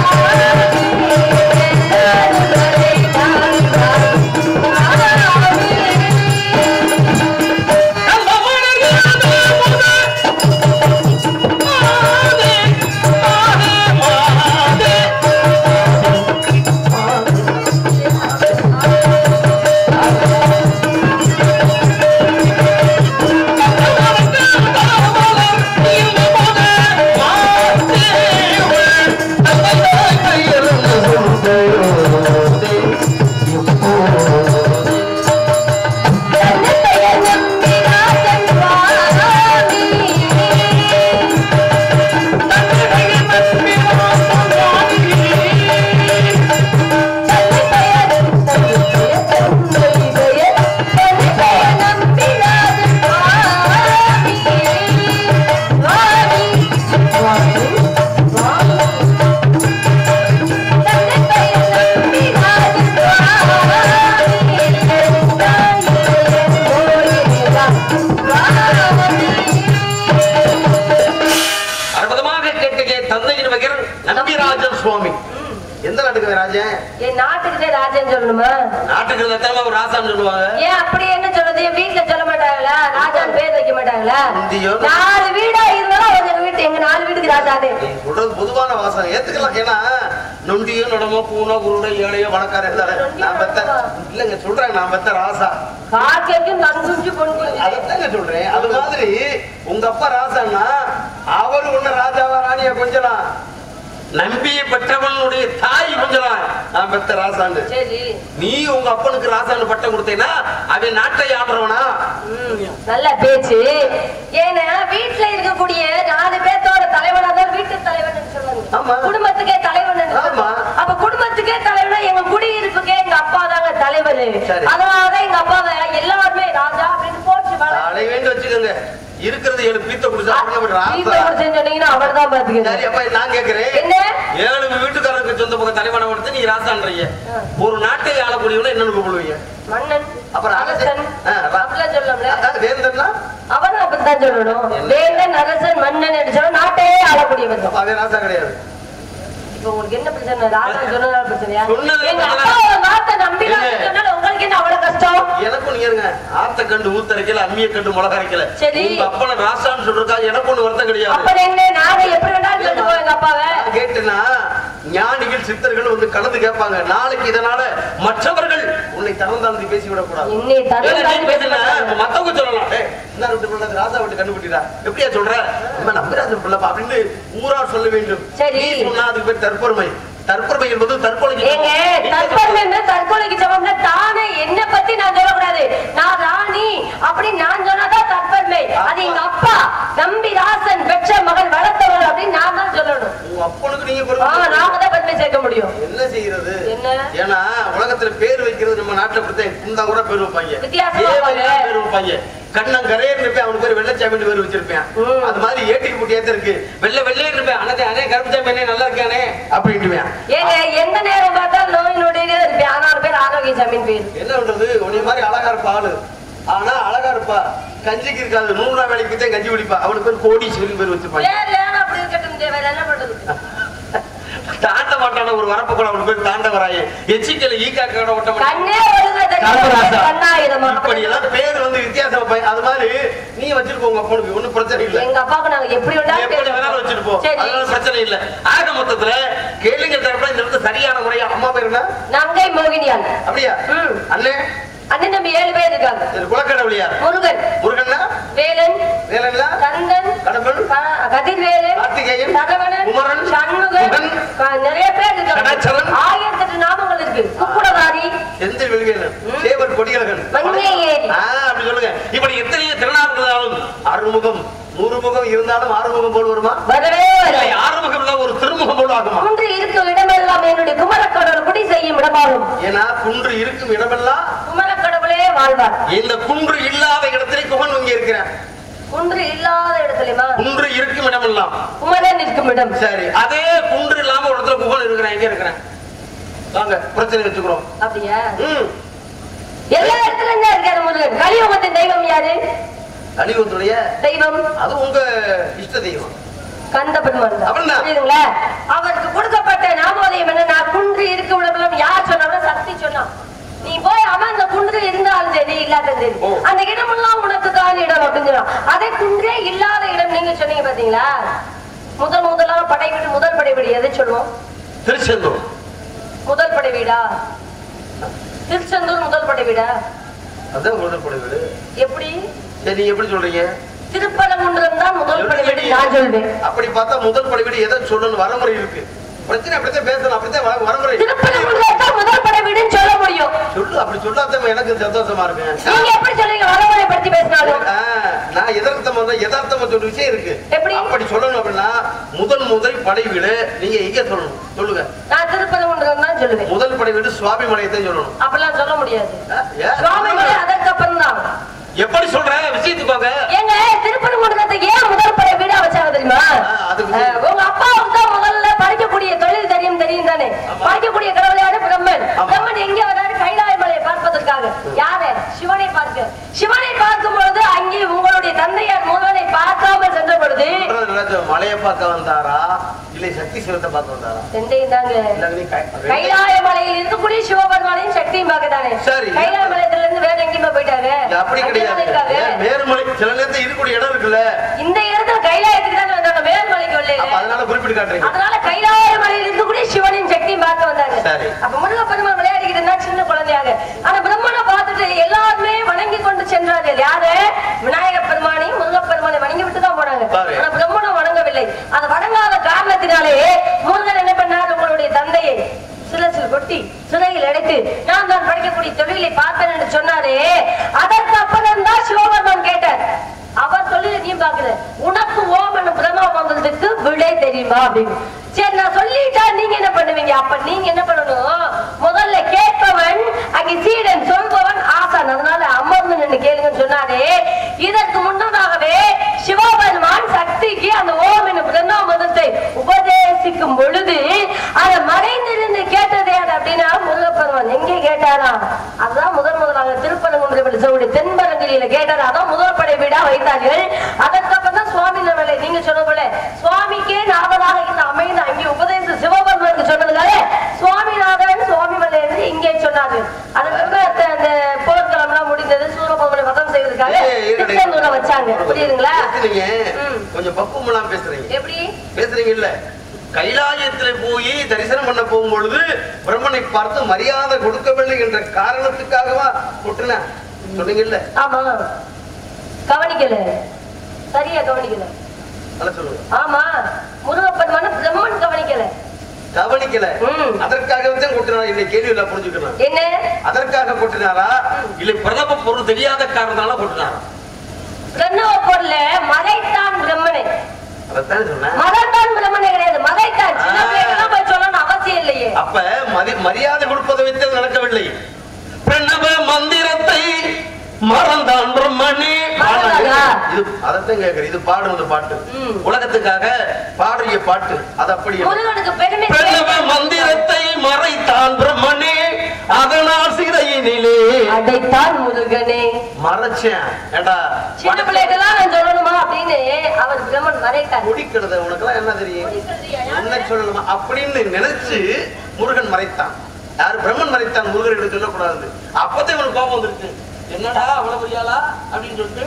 அற்புதமாக கேட்டுக்கே தந்தையின் பெயர் நம்பிராஜன் சுவாமி எந்த நாட்டுக்கு ராஜன் என் நாட்டுக்குதே ராஜன் சொல்லணுமா நாட்டுக்கு எத்தனை ஒரு ராசான்னு சொல்லுவாங்க ஏன் அப்படி என்ன சொல்றது என் வீட்டுல சொல்ல மாட்டாங்களா ராஜான்னு பேர் வைக்க மாட்டாங்களா இந்தியோ? நாலு வீடா இருந்தாலும் அவங்க எங்க வீட்டு எங்க நாலு வீட்டுக்கு ராஜாதே நீ சொல்றது பொதுவான வாசகம் ஏத்துக்கலாம் ஏன்னா நொண்டியோ நடமோ பூனோ குருடோ ஏழையோ வணக்கார இருந்தாரு நான் பெத்த இல்லங்க சொல்றேன் நான் பெத்த ராசா காக்கைக்கும் நன் குஞ்சு பொன் குஞ்சு அதைத்தாங்க சொல்றேன் அது மாதிரி உங்க அப்பா ராசான்னா அவரு ஒண்ணு ராஜாவா ராணியா கொஞ்சலாம் நம்பிய பெற்றவனுடைய தாய் கொஞ்சலாம் நான் பெத்த ராசாண்டு சரி நீ உங்க அப்பனுக்கு ராசாண்டு பட்டம் கொடுத்தேன்னா அவன் நாட்டை ஆடுறவனா நல்ல பேச்சு ஏன்னா வீட்டுல இருக்கக்கூடிய நாலு பேர்த்தோட தலைவனா தான் வீட்டு தலைவன் ஆமா. சொல்லுவாங்க குடும்பத்துக்கே தலைவன் ஆமா. அப்ப குடும்பத்துக்கே தலைவனா எங்க குடியிருப்புக்கே எங்க அப்பா தாங்க தலைவர் சரி. அதனாலதான் எங்க அப்பாவை எல்லாருமே ராஜா அப்படின்னு போட்டு அலை வேண்டு வச்சுக்கோங்க இருக்கிறது ஏழு பீத்த குடிச்சா அப்புறம் நம்ம ராசா சொன்னீங்கன்னா அவர்தான் பாத்துக்கங்க சரி அப்ப நான் கேக்குறேன் என்ன ஏழு வீட்டுக்காரருக்கு சொந்த பக்கம் தலைவனை கொடுத்து நீ ராசான்றீங்க ஒரு நாட்டை ஆளக்கூடியவன என்னன்னு கூப்பிடுவீங்க மன்னன் அப்புறம் அரசன் அரசன் ஆ, ரா- அப்படிலாம் சொல்லலாம்ல அதான் வேந்தன்னா அவன் அப்படித்தான் சொல்லணும் வேந்தன் அரசன் மன்னன் என்று சொன்னா நாட்டையே ஆளக்கூடியவன் அப்ப அவன் ராசா கிடையாது இப்ப உங்களுக்கு என்ன பிரச்சனை ராஜன் சொன்னதால பிரச்சனையா சொன்னது எங்க பிரச்சனை. அப்பாவோட நாட்டை நம்பி நான் இல்ல. சொன்னால உங்களுக்கு என்ன அவ்வளவு கஷ்டம் எனக்கும் நீங்க இருங்க ஆத்த கண்டு ஊத்தரைக்கல அம்மிய கண்டு மிளகா அரைக்கல சரி. உங்க அப்பனை ராசான்னு சொல்றா எனக்கு ஒண்ணு வருத்தம் கிடையாது அப்புறம் என்ன நாங்க எப்படி வேணாலும் சொல்லிட்டு போவோம் எங்க அப்பாவை நான் கேட்டேன்னா ஞானிகள் சித்தர்கள் வந்து கலந்து கேட்பாங்க நாளைக்கு இதனால மற்றவர்கள் உன்னை தரந்தாழ்ந்து பேசிவிடக் கூடாது இன்னை தரம் ஏன்னா நீ தாழ்ந்து பேசுனா, பேசக்கூடாது. இப்ப மத்தவங்க சொல்லலாம் "ஏய், இன்னார் வீட்டு பிள்ளை அது ராசா வீட்டு கண்டுபிடிடா எப்படியா சொல்ற நம்ம நம்பராஜ பிள்ளைப்பா அப்படின்னு ஊரார் சொல்ல வேண்டும் சரி. நீ சொன்னா அதுக்கு பேர் தற்பொருமை தற்பொருமை என்பது தற்கொலைக்கு ஏங்க நீங்க தற்கொலை என்ன தற்கொலைக்கு சமம்னா தானே என்ன பத்தி நான் சொல்லக்கூடாது நான் ராணி அப்படி நான் சொன்னாதான் தற்பன்மை அது எங்க அப்பா நம்பி ராசன் பெற்ற மகன் வளர்த்தவள் அப்படின்னு நான் தான் சொல்லணும் உங்க அப்பனுக்கு நீங்க ஆ, பெருமை நாம தான் பெருமை சேர்க்க முடியும் என்ன செய்யறது என்ன? ஏன்னா உலகத்துல பேர் வைக்கிறது நம்ம நாட்டுல பொறுத்த குந்தா கூட பேர் வைப்பாங்க வித்தியாசமா ஏவலையா வைப்பாங்க. பேர் வைப்பாங்க கண்ணன் கரையர் இருப்பேன் அவனுக்கு பேர் வெள்ளச்சாமி பேர் வச்சிருப்பேன் ம். அது மாதிரி ஏட்டிக்கு புட்டியாத்த இருக்கு வெள்ளை வெள்ளையே இருப்பேன் அண்ணே அண்ணே கருப்புச்சாமி அண்ணே நல்லா இருக்கானே அப்படின்ட்டுவேன் ஏங்க எந்த நேரம் பார்த்தாலும் நோய் நொடியிலே இருப்பேன் ஆனால் பேர் ஆரோக்கிய சாமின்னு பேரு என்ன பண்றது உன்னை மாதிரி அழகா இருப்பா ஆளு ஆனா அழகா இருப்பா கஞ்சிக்கு இருக்காது நூறு ரூபாய் வேலைக்கு தான் கஞ்சி குடிப்பா அவனுக்கு பேர் கோடீஸ்வரி பேர் வச்சிருப்பாங்க ஏன் இல்லைன்னா அப்படி இருக்கட்டும் தேவை என்ன பண்றது தாண்ட மாட்டான ஒரு வரப்பு கூட அவனுக்கு பேர் தாண்டவராயே எச்சிக்கல ஈக்கா கடை ஓட்ட மாட்டான் கண்ணே ஒழுங்கா காமராசா. தெரியும் கண்ணாயிரமா இப்படி எல்லாம் பேர் வந்து வித்தியாசம் வைப்பாங்க. அது மாதிரி நீ வச்சிருக்கோ உங்க அப்பனுக்கு ஒண்ணும் பிரச்சனை இல்ல எங்க அப்பாவுக்கு நாங்க எப்படி வேணாலும் எப்படி வேணாலும் வச்சுட்டு போ சரி அதனால பிரச்சனை இல்ல ஆக மொத்தத்துல கேளுங்க தரப்புல இந்த இடத்துல சரியான முறையா அம்மா பேர் என்ன நங்கை மோகினியான் அப்படியா ம். அண்ணே அண்ணன் தம்பி ஏழு பேர் இருக்காங்க இது குலக்கடவுளியா முருகன் முருகன்னா வேலன் வேலன்னா கந்தன் கடம்பன் க- கதிர்வேலன் கார்த்திகேயன், சரவணன் குமரன், சண்முகன் முகன், க- நிறைய பேர் இருக்காங்க கடாச்சலம். ஆயிரத்தி எட்டு நாமங்கள் இருக்கு குக்குடதாரி செந்தில் வெளிவேலன் சேவர் கொடியழகன் மங்கையேரி. ஆ, அப்படி சொல்லுங்க இப்படி எத்தனையோ திருநாட்களாலும் அறுமுகம் நூறு முகம் இருந்தாலும் ஆறுமுகம் போல் வருமா வரவே வர இல்லை, ஆறுமுகம் இல்ல ஒரு திருமுகம் போல் ஆகுமா குன்று இருக்கும் இடமெல்லாம் என்னுடைய குமரக்கடவுள் குடி செய்யும் இடமாகும் ஏன்னா குன்று இருக்கும் இடமெல்லாம் குமரக்கடவுளே வாழ்வார் இந்த குன்று இல்லாத இடத்திலே குகன் இங்க இருக்கிறேன் குன்று இல்லாத இடத்துலயுமா குன்று இருக்கும் இடமெல்லாம் குமரன் இருக்கும் இடம் சரி அதே குன்று இல்லாம ஒரு இடத்துல குகன் இருக்கிறேன் எங்க இருக்கிறேன் வாங்க பிரச்சனை வச்சுக்கிறோம் அப்படியா ம் எல்லா இடத்துலயும் தான் இருக்காரு முருகன் கலியுகத்தின் தெய்வம் யாரு கலியுகத்துடைய தெய்வம் அது உங்க இஷ்ட தெய்வம் கந்த பெருமாள் தான். அவன்தான். புரியுதுங்களா அவருக்கு கொடுக்கப்பட்ட நாமோதயம் என்னன்னா குன்று இருக்கும் இடமெல்லாம் யார் சொன்னாலும் சக்தி சொன்னான் நீ போய் அவன் அந்த குன்று இருந்தாலும் சரி இல்லாத சரி ஓ. அந்த இடமெல்லாம் உனக்கு தான் இடம் அப்படின்னு சொன்னான் அதே குன்றே இல்லாத இடம் நீங்க சொன்னீங்க பாத்தீங்களா முதல் முதலா படை வீடு முதல் படை வீடு எதை சொல்லுவோம் திருச்செந்தூர் முதல் படை வீடா திருச்செந்தூர் முதல் படை வீடா அதான் முதல் படை வீடு எப்படி சரி நீங்க எப்படி சொல்றீங்க திருப்பரங்குன்றம் தான் முதல் படை வீடு நான் சொல்வேன் அப்படி பார்த்தா முதல் படை வீடு எதை சொல்லணும் வரமுறை இருக்கு பிரச்சனை அப்படித்தான் பேசணும் அப்படித்தான் வர- வரமுறை திருப்பரங்குன்றம் தான் முதல் படை வீடுன்னு சொல்ல முடியும் சொல்லு அப்படி சொல்லாதான் எனக்கு சந்தோஷமா இருக்கு நீங்க எப்படி சொல்றீங்க வரமுறைப்படுத்தி பேசினாலும் ஆ, நான் எதார்த்தமா தான் யதார்த்தமா சொல்ற விஷயம் இருக்கு எப்படி? அப்படி சொல்லணும் அப்படின்னா முதல் முதல் படை வீடு நீங்க எங்க சொல்லணும் சொல்லுங்க நான் திருப்பரங்குன்றம் தான் சொல்லுவேன் முதல் படை வீடு சுவாமி மலையத்தான் சொல்லணும் அப்படிலாம் சொல்ல முடியாது ஆ, ஏன்? சுவாமி மலை அதற்கு அப்புறம் தான் எப்படி சொல்ற விஷயத்துக்கு வாங்க ஏங்க திருப்பரங்குன்றத்துக்கு ஏன் முதல் படை வீடா வச்சாங்க தெரியுமா ஆ, அதுக்கு ஆ, உங்க அப்பாவுக்கு தான் முதல்ல படிக்கக்கூடிய தொழில் தெரியும் தெரியும் தானே படிக்கக்கூடிய கடவுள் யாரு பிரம்மன் ஆமா. பிரம்மன் எங்க வராரு கைலாய மலையை பார்ப்பதற்காக யாரு சிவனை பார்க்க சிவனை பார்க்கும் பொழுது அங்கே உங்களுடைய தந்தையார் முருகனை பார்க்காமல் சென்ற பொழுது சொல்றது என்னது? மலையை பார்க்க வந்தாரா இல்லை சக்தி சிவத்தை பார்க்க வந்தாரா சென்னையும் தாங்க இல்ல, நீ கை- கைலாய மலையில் இருக்கக்கூடிய சிவபெருமானையும் சக்தியும் பார்க்கத்தானே சரி. கைலாய மலையத்துல இருந்து வேற எங்கேயுமா போயிட்டாங்க இது அப்படி அங்கேதானே கிடையாது இருக்காங்க. ஏன் மேருமலை சில நேரத்துல இருக்கக்கூடிய இடம் இருக்குல்ல இந்த இடத்துல கைலாயத்துக்கு தானே வந்தாங்க மேல்மலைக்கு வரல அப்ப அதனால குறிப்பிட்டு காட்டுறீங்க அதனால கைலாய மலையில் இருக்கக்கூடிய சிவனின் சக்தியும் பார்க்க வந்தாங்க சரி. அப்ப முருகப்பெருமான் விளையாடிக்கிட்டு இருந்தா சின்ன குழந்தையாக ஆனா பிரம்மனை பார்த்துட்டு எல்லாருமே வணங்கி கொண்டு சென்றார்கள் யாரு விநாயகர் பெருமானையும் முருகப்பெருமானை வணங்கி விட்டு தான் போனாங்க பாரு. ஆனா பிரம்மனை வணங்கவில்லை அதை வணங்காத காரணத்தினாலே முருகன் என்ன தெரியுமா அப்படின்னு சரி நான் சொல்லிட்டா நீங்க என்ன பண்ணுவீங்க அப்ப நீங்க என்ன பண்ணணும் முதல்ல கேட்பவன் அங்கே சீடன் சொல்பவன் ஆசான் அதனால அமர்ந்து நின்று கேளுங்கன்னு சொன்னாரே இதற்கு முன்னதாகவே சிவபெருமான் சக்திக்கு அந்த ஓம் என்ற பிரம்மாமதத்தை உபதேசிக்கும் பொழுது அதை மறைந்திருந்து கேட்டது யார் அப்படின்னா முருகப்பெருமான் எங்கே கேட்டாரா அதுதான் முதன் முதலாக திருப்பரங்குன்றம் சொல்லி தென்பரங்கிலியில கேட்டாரா அதான் முதல் படை வீடா வைத்தார்கள் அதற்கப்புறம் தான் சுவாமி நம்மளை நீங்க சொன்ன போல சுவாமிக்கே நாவலாக இந்த அமைந்த அங்கே உபதேச சிவபெருமனுக்கு சொன்னதுனால சுவாமிநாதன் சுவாமி மலை என்று இங்கே சொன்னாரு அதுக்கப்புறம் அந்த- அந்த போர்க்களம் எல்லாம் முடிந்தது சூரபவனை வதம் செய்வதற்காக ஏய், இருடா. திருச்செந்தூரை வச்சாங்க புரியுதுங்களா பேசுறீங்க ம். கொஞ்சம் பக்குவமெல்லாம் பேசுறீங்க எப்படி பேசுறீங்க இல்ல கைலாயத்துல போய் தரிசனம் பண்ண போகும்பொழுது பிரம்மனை பார்த்து மரியாதை கொடுக்கவில்லை என்ற காரணத்துக்காகவா கொட்டுன சொன்னீங்கல்ல ஆமா கவனிக்கல சரியா கவனிக்கல அதை சொல்லுங்க ஆமா முருகப்பெருமான பிரம்மன் கவனிக்கல கவனிக்கல ம். அதற்காக தான் கொட்டினாரா இந்த கேள்வி எல்லாம் புரிஞ்சுக்கணும் என்ன அதற்காக கொட்டினாரா இல்ல பிரதம பொருள் தெரியாத காரணத்தால கொட்டினாரா கண்ணவ பொருள மறைத்தான் பிரம்மனை அதைத்தானே சொன்னேன் மதத்தான் பிரம்மனை கிடையாது மறைத்தான் சின்ன ஆ. பிள்ளைகள்லாம் போய் சொல்லணும் அவசியம் இல்லையே அப்ப மதி- மரியாதை கொடுப்பதை வைத்து அது நடக்கவில்லை பிரணவ மந்திரத்தை மறந்தான் பிரம்மணி மறந்தாரா? இது அதைத்தான் கேக்குறேன் இது பாடுறது பாட்டு ம். உலகத்துக்காக பாடிய பாட்டு அது அப்படி இல்லை. முருகனுக்கு பெருமை பிரணவ சேர்த்து மந்திரத்தை மறைத்தான் பிரம்மணி அதனால் சிறையினிலே அடைத்தான் முருகனே மறைச்சேன் ஏண்டா சின்ன பிள்ளைகள்லாம் நான் சொல்லணுமா அப்படின்னு அவர் பிரம்மன் மறைத்தார் குடிக்கிறது உனக்கெல்லாம் என்ன தெரியும் என்ன சொல்லணுமா அப்படின்னு நினைச்சு முருகன் மறைத்தான் யார் பிரம்மன் மறைத்தான் முருகன் சொல்லக்கூடாது அப்பதான் இவனுக்கு கோபம் வந்துருச்சு என்னடா அவ்வளவு பெரியாளா அப்படின்னு சொல்லிட்டு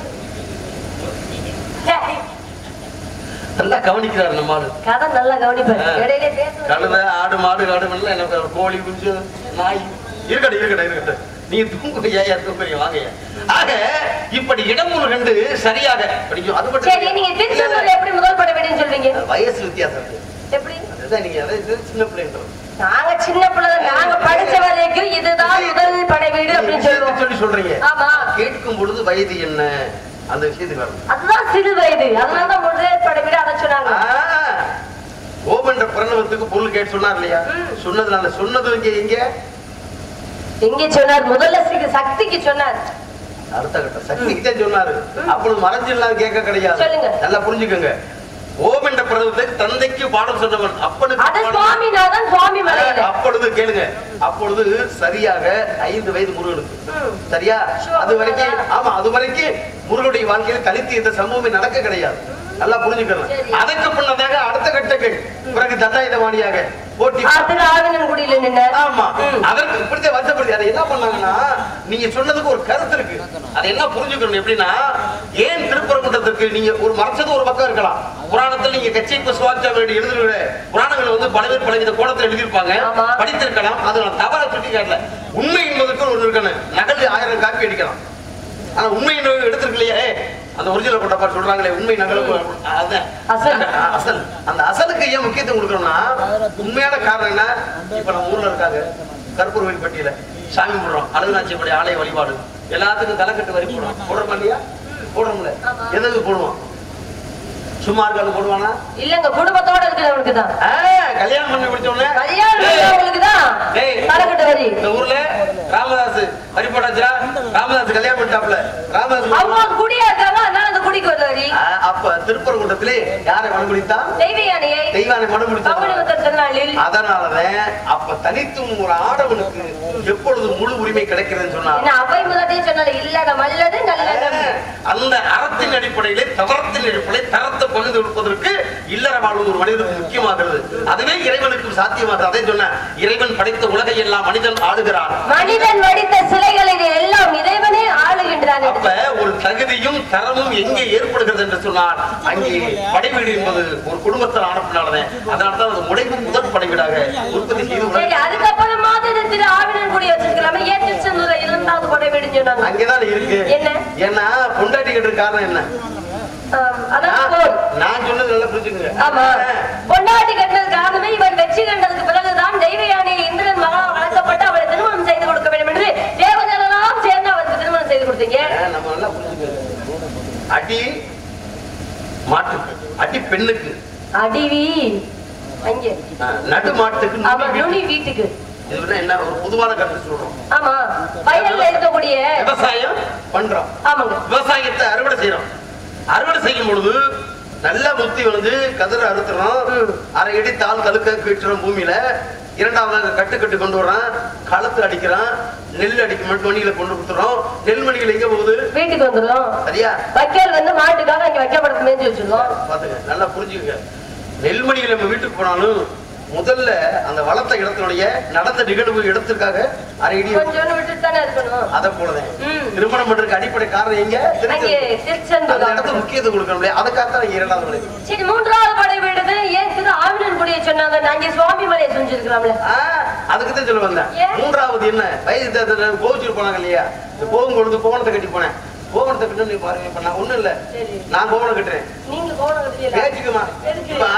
நல்லா கவனிக்கிறாரு நம்ம ஆளு கதை நல்லா கவனிப்பாரு ஆ. இடையில பேசுவது கழுத ஆடு மாடு காடு மணல எனக்கு ஒரு கோழி குஞ்சு நாய் இருக்கட்டும் இருக்கட்டும் இருக்கட்டும் நீ தூங்க ஏன் தூங்குறீங்க வாங்க ஆக இப்படி இடமுறை கண்டு சரியாக படிக்கும் அது மட்டும் சரி நீங்க திருச்செந்தூர்ல எப்படி முதல் பட வீடுன்னு சொல்றீங்க வயசு வித்தியாசம் இருக்கு எப்படி அதுதான் நீங்க அதை இது சின்ன பிள்ளைன்றது நாங்க சின்ன பிள்ளை நாங்க படிச்ச வரைக்கும் இதுதான் முதல் படை வீடு அப்படின்னு விஷயத்தை சொல்லுவோம் சொல்லி சொல்றீங்க ஆமா கேட்கும் பொழுது வயது என்ன அந்த விஷயத்துக்கு வரணும் அதுதான் சிறு வயது அதனாலதான் முதல் படை வீடு அதை சொன்னாங்க ஆ, ஓம் என்ற பிரணவத்துக்கு பொருள் கேட்டு சொன்னார் இல்லையா சொன்னதுனால சொன்னது இங்க எங்க எங்க சொன்னார் முதல்ல சிறு சக்திக்கு சொன்னார் அடுத்த கட்டம் சக்திக்கு தான் சொன்னாரு அப்பொழுது மறைஞ்சிடலாம் கேட்க கிடையாது சொல்லுங்க. நல்லா புரிஞ்சுக்கோங்க ஓம் என்ற பிரணவத்தை தந்தைக்கு பாடம் சொன்னவன் அப்பனுக்கு அது பாடம் சுவாமிநாதன் சுவாமி மலையில அப்பொழுது கேளுங்க அப்பொழுது சரியாக ஐந்து வயது முருகனுக்கு ம். சரியா சிவபெருமானா? அது வரைக்கும் ஆமா அது வரைக்கும் முருகனுடைய வாழ்க்கையில தனித்து இந்த சம்பவமே நடக்க கிடையாது நல்லா புரிஞ்சுக்கலாம் சரி. அதுக்கு பின்னதாக அடுத்த கட்டங்கள் பிறகு தண்டாயுதவாணியாக போட்டி அதுல ஆவினன் குடியில நின்ன ஆமா ம். அதற்கு இப்படித்தான் வருத்தப்படுது அதை என்ன பண்ணாங்கன்னா நீங்க சொன்னதுக்கு ஒரு கருத்து இருக்கு அதை என்ன புரிஞ்சுக்கணும் எப்படின்னா ஏன் திருப்பரங்குன்றத்திற்கு நீங்க ஒரு மறைச்சது ஒரு பக்கம் இருக்கலாம் புராணத்தில் நீங்க கட்சி சுவாச்சாமியுடைய எழுதுகிற புராணங்கள் வந்து பல பேர் பலவித கோணத்தில் எழுதியிருப்பாங்க ஆமா. படித்திருக்கலாம் அது நான் தவறா சுட்டி காட்டல உண்மை என்பதற்கு ஒன்று இருக்கணும் நகல் ஆயிரம் காப்பி அடிக்கலாம் ஆனா உண்மை எடுத்திருக்கு இல்லையா அந்த ஒரிஜினல் கொண்டப்பா சொல்றாங்களே உண்மை நகல் அதான் அசல். அசல் அந்த அசலுக்கு ஏன் முக்கியத்துவம் கொடுக்கணும்னா உண்மையான காரணம் என்ன இப்ப நம்ம ஊர்ல இருக்காங்க கருப்பூர் கோயில் பட்டியல சாமி போடுறோம் அழுகுநாச்சியப்படி ஆலய வழிபாடு எல்லாத்துக்கும் தலைக்கட்டு வரி போடுறோம் போடுறோம் இல்லையா போடுறோம்ல எதுக்கு போடுவோம் சும்மா இருக்காது போடுவானா இல்லங்க குடும்பத்தோட இருக்கிறவனுக்கு தான் ஆ, கல்யாணம் பண்ணி முடிச்சோடனே கல்யாணம் பண்ணவங்களுக்கு தான் டேய். தலைக்கட்டு வரி இந்த ஊர்ல ராமதாஸ் வரி போட்டாச்சுரா ராமதாஸ் கல்யாணம் பண்ணிட்டாப்ல ராமதாஸ் அவங்க குடியா இருக்காங்க அதனால அந்த குடிக்கு வரல வரி ஆ, அப்ப திருப்பரங்குன்றத்திலே யாரை மனமுடித்தான் தெய்வ யானையை தெய்வானை பங்குனி மனமுடித்தான் உத்தர திருநாளில் அதனாலதான் அப்ப தனித்தும் ஒரு ஆடவனுக்கு எப்பொழுது முழு உரிமை கிடைக்கிறதுன்னு சொன்னா என்ன அவை முதட்டையும் சொன்னால இல்லத மல்லது நல்லது அந்த அறத்தின் அடிப்படையிலே தவறத்தின் அடிப்படையில் தரத்தை பகிர்ந்து கொடுப்பதற்கு இல்லற வாழ்வு ஒரு மனிதனுக்கு முக்கியமாகிறது அதுவே இறைவனுக்கு சாத்தியமாகிறது அதை சொன்ன இறைவன் படைத்த உலகை எல்லாம் மனிதன் ஆளுகிறான் மனிதன் வடித்த சிலைகளை எல்லாம் இறைவனே ஆளுகின்றான் என்று. அப்ப ஒரு தகுதியும் தரமும் எங்கே ஏற்படுகிறது என்று சொன்னால் அங்கே படைவீடு என்பது ஒரு குடும்பத்தில் ஆனப்பினாலதான் அதனால்தான் அது முடைவு முதல் படைவீடாக உற்பத்தி செய்து சரி உலக அதுக்கப்புறமாவது இது திரு ஆவினன் குடி வச்சிருக்கலாமே ஏன் திருச்செந்தூர்ல இரண்டாவது கொடை வீடுன்னு சொன்னாங்க அங்கேதான் இருக்கு என்ன? ஏன்னா பொண்டாட்டி கிட்ட காரணம் என்ன ஆம், அதான் நான் போர். நான் சொன்னது நல்லா புரிஞ்சுக்கங்க ஆமா பொண்டாட்டி கட்டினது காரணமே இவர் வெற்றி கண்டதுக்கு பிறகுதான் தெய்வ யானையை இந்திரன் மகளால் வளர்க்கப்பட்டு அவளை திருமணம் செய்து கொடுக்க வேண்டும் என்று தேவதைகளெல்லாம் சேர்ந்து அவருக்கு திருமணம் செய்து கொடுத்தீங்க ஏன் நம்ம நல்லா புரிஞ்சுக்கங்க அடி மாட்டுக்கு அடி பெண்ணுக்கு அடிவி அங்கே நடு மாட்டுக்கு ஆமா நுனி நுனி வீட்டு. வீட்டுக்கு இது வந்து என்ன ஒரு பொதுவான கருத்து சொல்றோம் ஆமா வயல்ல இருக்கக்கூடிய விவசாயம் பண்றோம் ஆமாங்க விவசாயத்தை அறுவடை செய்யறோம் அறுவடை செய்யும் பொழுது நல்லா முத்தி வந்து கதிர அறுத்துறோம் ம். அரை அடி தாள் கழுக்க கீட்டுறோம் பூமியில இரண்டாவது கட்டு கட்டு கொண்டு வர்றான் களத்து அடிக்கிறான் நெல் அடிக்க மட்டும் மணிகளை கொண்டு கொடுத்துறோம் நெல் மணிகள் எங்க போகுது வீட்டுக்கு வந்துடும் சரியா வைக்கல் வந்து மாட்டுக்காக இங்க வைக்கப்படுறது மேய்ச்சி வச்சிருந்தோம் பாத்துங்க நல்லா புரிஞ்சுக்கங்க நெல்மணிகள் நம்ம வீட்டுக்கு போனாலும் முதல்ல அந்த வளர்த்த இடத்தினுடைய நடந்த நிகழ்வு இடத்திற்காக அரை இடி கொஞ்சோண்டு விட்டுட்டு தானே இருக்கணும் அதை போலதான் ம். திருமணம் பண்றதுக்கு அடிப்படை காரணம் எங்க அங்கே திருச்செந்தூர். அந்த இடத்துக்கு திருச்செந்தூர் முக்கியத்துவம் கொடுக்கணும் இல்லையா அதுக்காகத்தான் இங்க இரண்டாவது மலை சரி மூன்றாவது படை விடுது ஏன் திரு ஆவினன் குடிய சொன்னாங்க அங்கே சுவாமி மலையை செஞ்சிருக்கலாம்ல அதுக்கு தான் சொல்ல வந்தேன் ஏன்? மூன்றாவது என்ன வயசு கோவிச்சுட்டு போனாங்க இல்லையா இந்த போகும்பொழுது கோவணத்தை கட்டி போனேன் கோவணத்தை கட்டி நீ பாருங்க இப்ப நான் ஒண்ணும் இல்ல சரி. நான் கோவணம் கட்டுறேன் நீங்க கோணம் கட்டுறீங்களா பேச்சுக்குமா எதுக்கு? இப்ப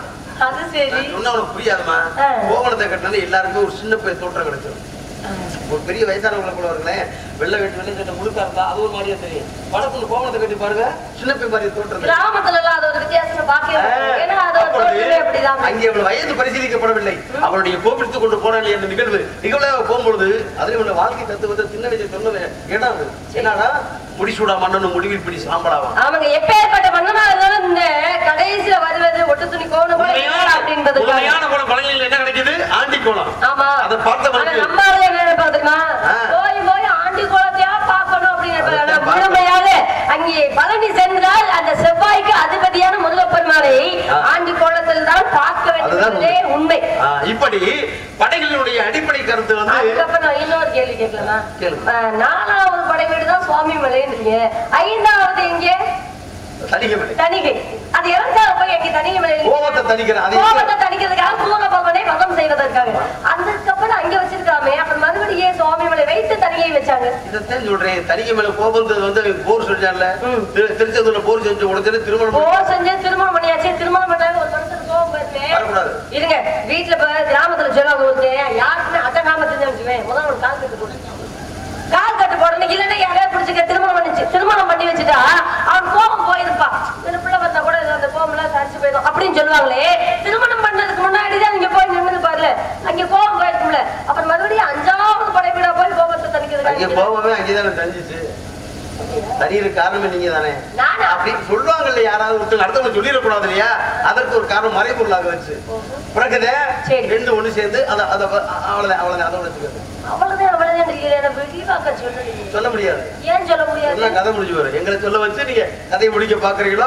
அது சரி நான் சொன்னா உனக்கு புரியாதுமா ஆ. கோவணத்தை கட்டினால எல்லாருக்கும் ஒரு சின்ன பையன் தோற்றம் கிடைச்சிடும் ஒரு பெரிய வயசானவங்களை கூட வருங்களேன் வெள்ளை வெட்டு வெள்ளை சட்டை முழுக்கா இருந்தா அது ஒரு மாதிரியா தெரியும் வடக்குள்ள கோவணத்தை கட்டி பாருங்க சின்ன பையன் மாதிரி தோற்றம் தெரியும். கிராமத்துல எல்லாம் அது ஒரு வித்தியாசம் பாக்கவே ஆ, ஏன்னா அதோட அப்பொழுது தோற்றமே அப்படிதான் அங்கே அவள் வயது பரிசீலிக்கப்படவில்லை அவளுடைய கோபித்துக் கொண்டு போனாள் என்ற நிகழ்வு நிகழ்வாக போகும்பொழுது அதில் உள்ள வாழ்க்கை தத்துவத்தை சின்ன வயசு சொன்னது இடம் அது. என்னன்னா முடிசூடா மன்னனும் முடிவில் பிடி சாம்பலாவான் ஆமாங்க எப்பேற்பட்ட மன்னனா இருந்தாலும் இந்த கடைசியில வருவது ஒட்டு துணி கோணம் கூட உண்மையான இல்லை அப்படின்றதுக்காக உண்மையான குளம் பழனியில் என்ன கிடைக்குது ஆண்டி குளம் ஆமா அதை பார்த்த ஆனா பிறகு- நம்ம ஆளுங்க என்ன நினைப்பாங்க தெரியுமா ஆ. போய் போய் ஆண்டி குளத்தையா பார்க்கணும் அப்படின்னு நினைப்பாங்க. ஆனா அதைத்தான் பார்க்கணும். முழுமையாக அங்கே பழனி சென்றால் அந்த செவ்வாய்க்கு அதிபதியான முருகப்பெருமானை ஆ. ஆண்டி கோலத்தில் தான் பார்க்க வேண்டும் அதுதான் என்பதே உண்மை ஆ, இப்படி படைகளினுடைய அடிப்படை கருத்து வந்து அதுக்கப்புறம் நான் இன்னொரு கேள்வி கேட்கலாமா கேளுங்க. ஆ, நாலாவது படை வீடு தான் சுவாமி மலைன்றீங்க ஐந்தாவது எங்கே தனிக்கவில்லை தணிகை அது இறந்தாலும் போய் எங்க தணிகை மலையில கோபத்தை தணிக்கிறேன் அது கோபத்தை தணிக்கிறதுக்காக சூர பகவனை வதம் செய்வதற்காக அதுக்கப்புறம் அங்க வச்சிருக்காமே அப்புறம் மறுபடியும் ஏன் சுவாமி மலை வைத்து தணிகை வச்சாங்க இதைத்தான் சொல்றேன் தனிக்க மேல கோபம் வந்து அவன் போர் செஞ்சான்ல ம். திரு- திருச்செந்தூர்ல போர் செஞ்சு உடனே திருமணம் பண்ணி- போர் செஞ்சு திருமணம் பண்ணியாச்சு திருமணம் பண்ணாங்க ஒரு மனுஷன் கோபம் போயிருக்கு வரக்கூடாது. இருங்க வீட்டுல இப்ப கிராமத்துல சொல்லுவாங்க ஒருத்தன் யாருக்குமே அத்தை நாம தெரிஞ்சு முதல்ல ஒரு கால் கட்டு போடு கால் கட்டு போடணும் இல்லைன்னா யாரையாவது பிடிச்சிக்க திருமணம் பண்ணிச்சு திருமணம் பண்ணி வச்சுட்டா அவன் கோபம் போயிருப்பான் இந்த பிள்ளை வந்தா கூட இது அந்த கோபம் எல்லாம் சரிச்சு போயிடும் அப்படின்னு சொல்லுவாங்களே திருமணம் பண்ணதுக்கு முன்னாடி தான் நீங்க போய் நின்று பாருல அங்க கோபம் போயிருக்கும்ல அப்புறம் மறுபடியும் அஞ்சாவது படைப்பிடா போய் கோபத்தை அங்கே தணிக்கிறது போகவே அங்கேதானே தெரிஞ்சிச்சு தனியிருக்கு காரணமே நீங்க தானே நானா? அப்படின்னு சொல்லுவாங்க இல்லையா யாராவது ஒருத்தங்க அடுத்தவங்க சொல்லிடக்கூடாது இல்லையா அதற்கு ஒரு காரணம் மறைபொருளாக வச்சு பிறகுதே சரி. ரெண்டு ஒண்ணு சேர்ந்து அதை அதை அவ்வளவுதான் அவ்வளவுதான் அதை வச்சுக்கிறது அவ்வளவுதான் அவ்வளவுதான் தெரியல எனக்கு விரிவாக்க சொல்றது சொல்ல முடியாது ஏன் சொல்ல முடியாது எல்லாம் கதை முடிஞ்சு வரும் எங்களை சொல்ல வச்சு நீங்க கதையை முடிக்க பாக்குறீங்களோ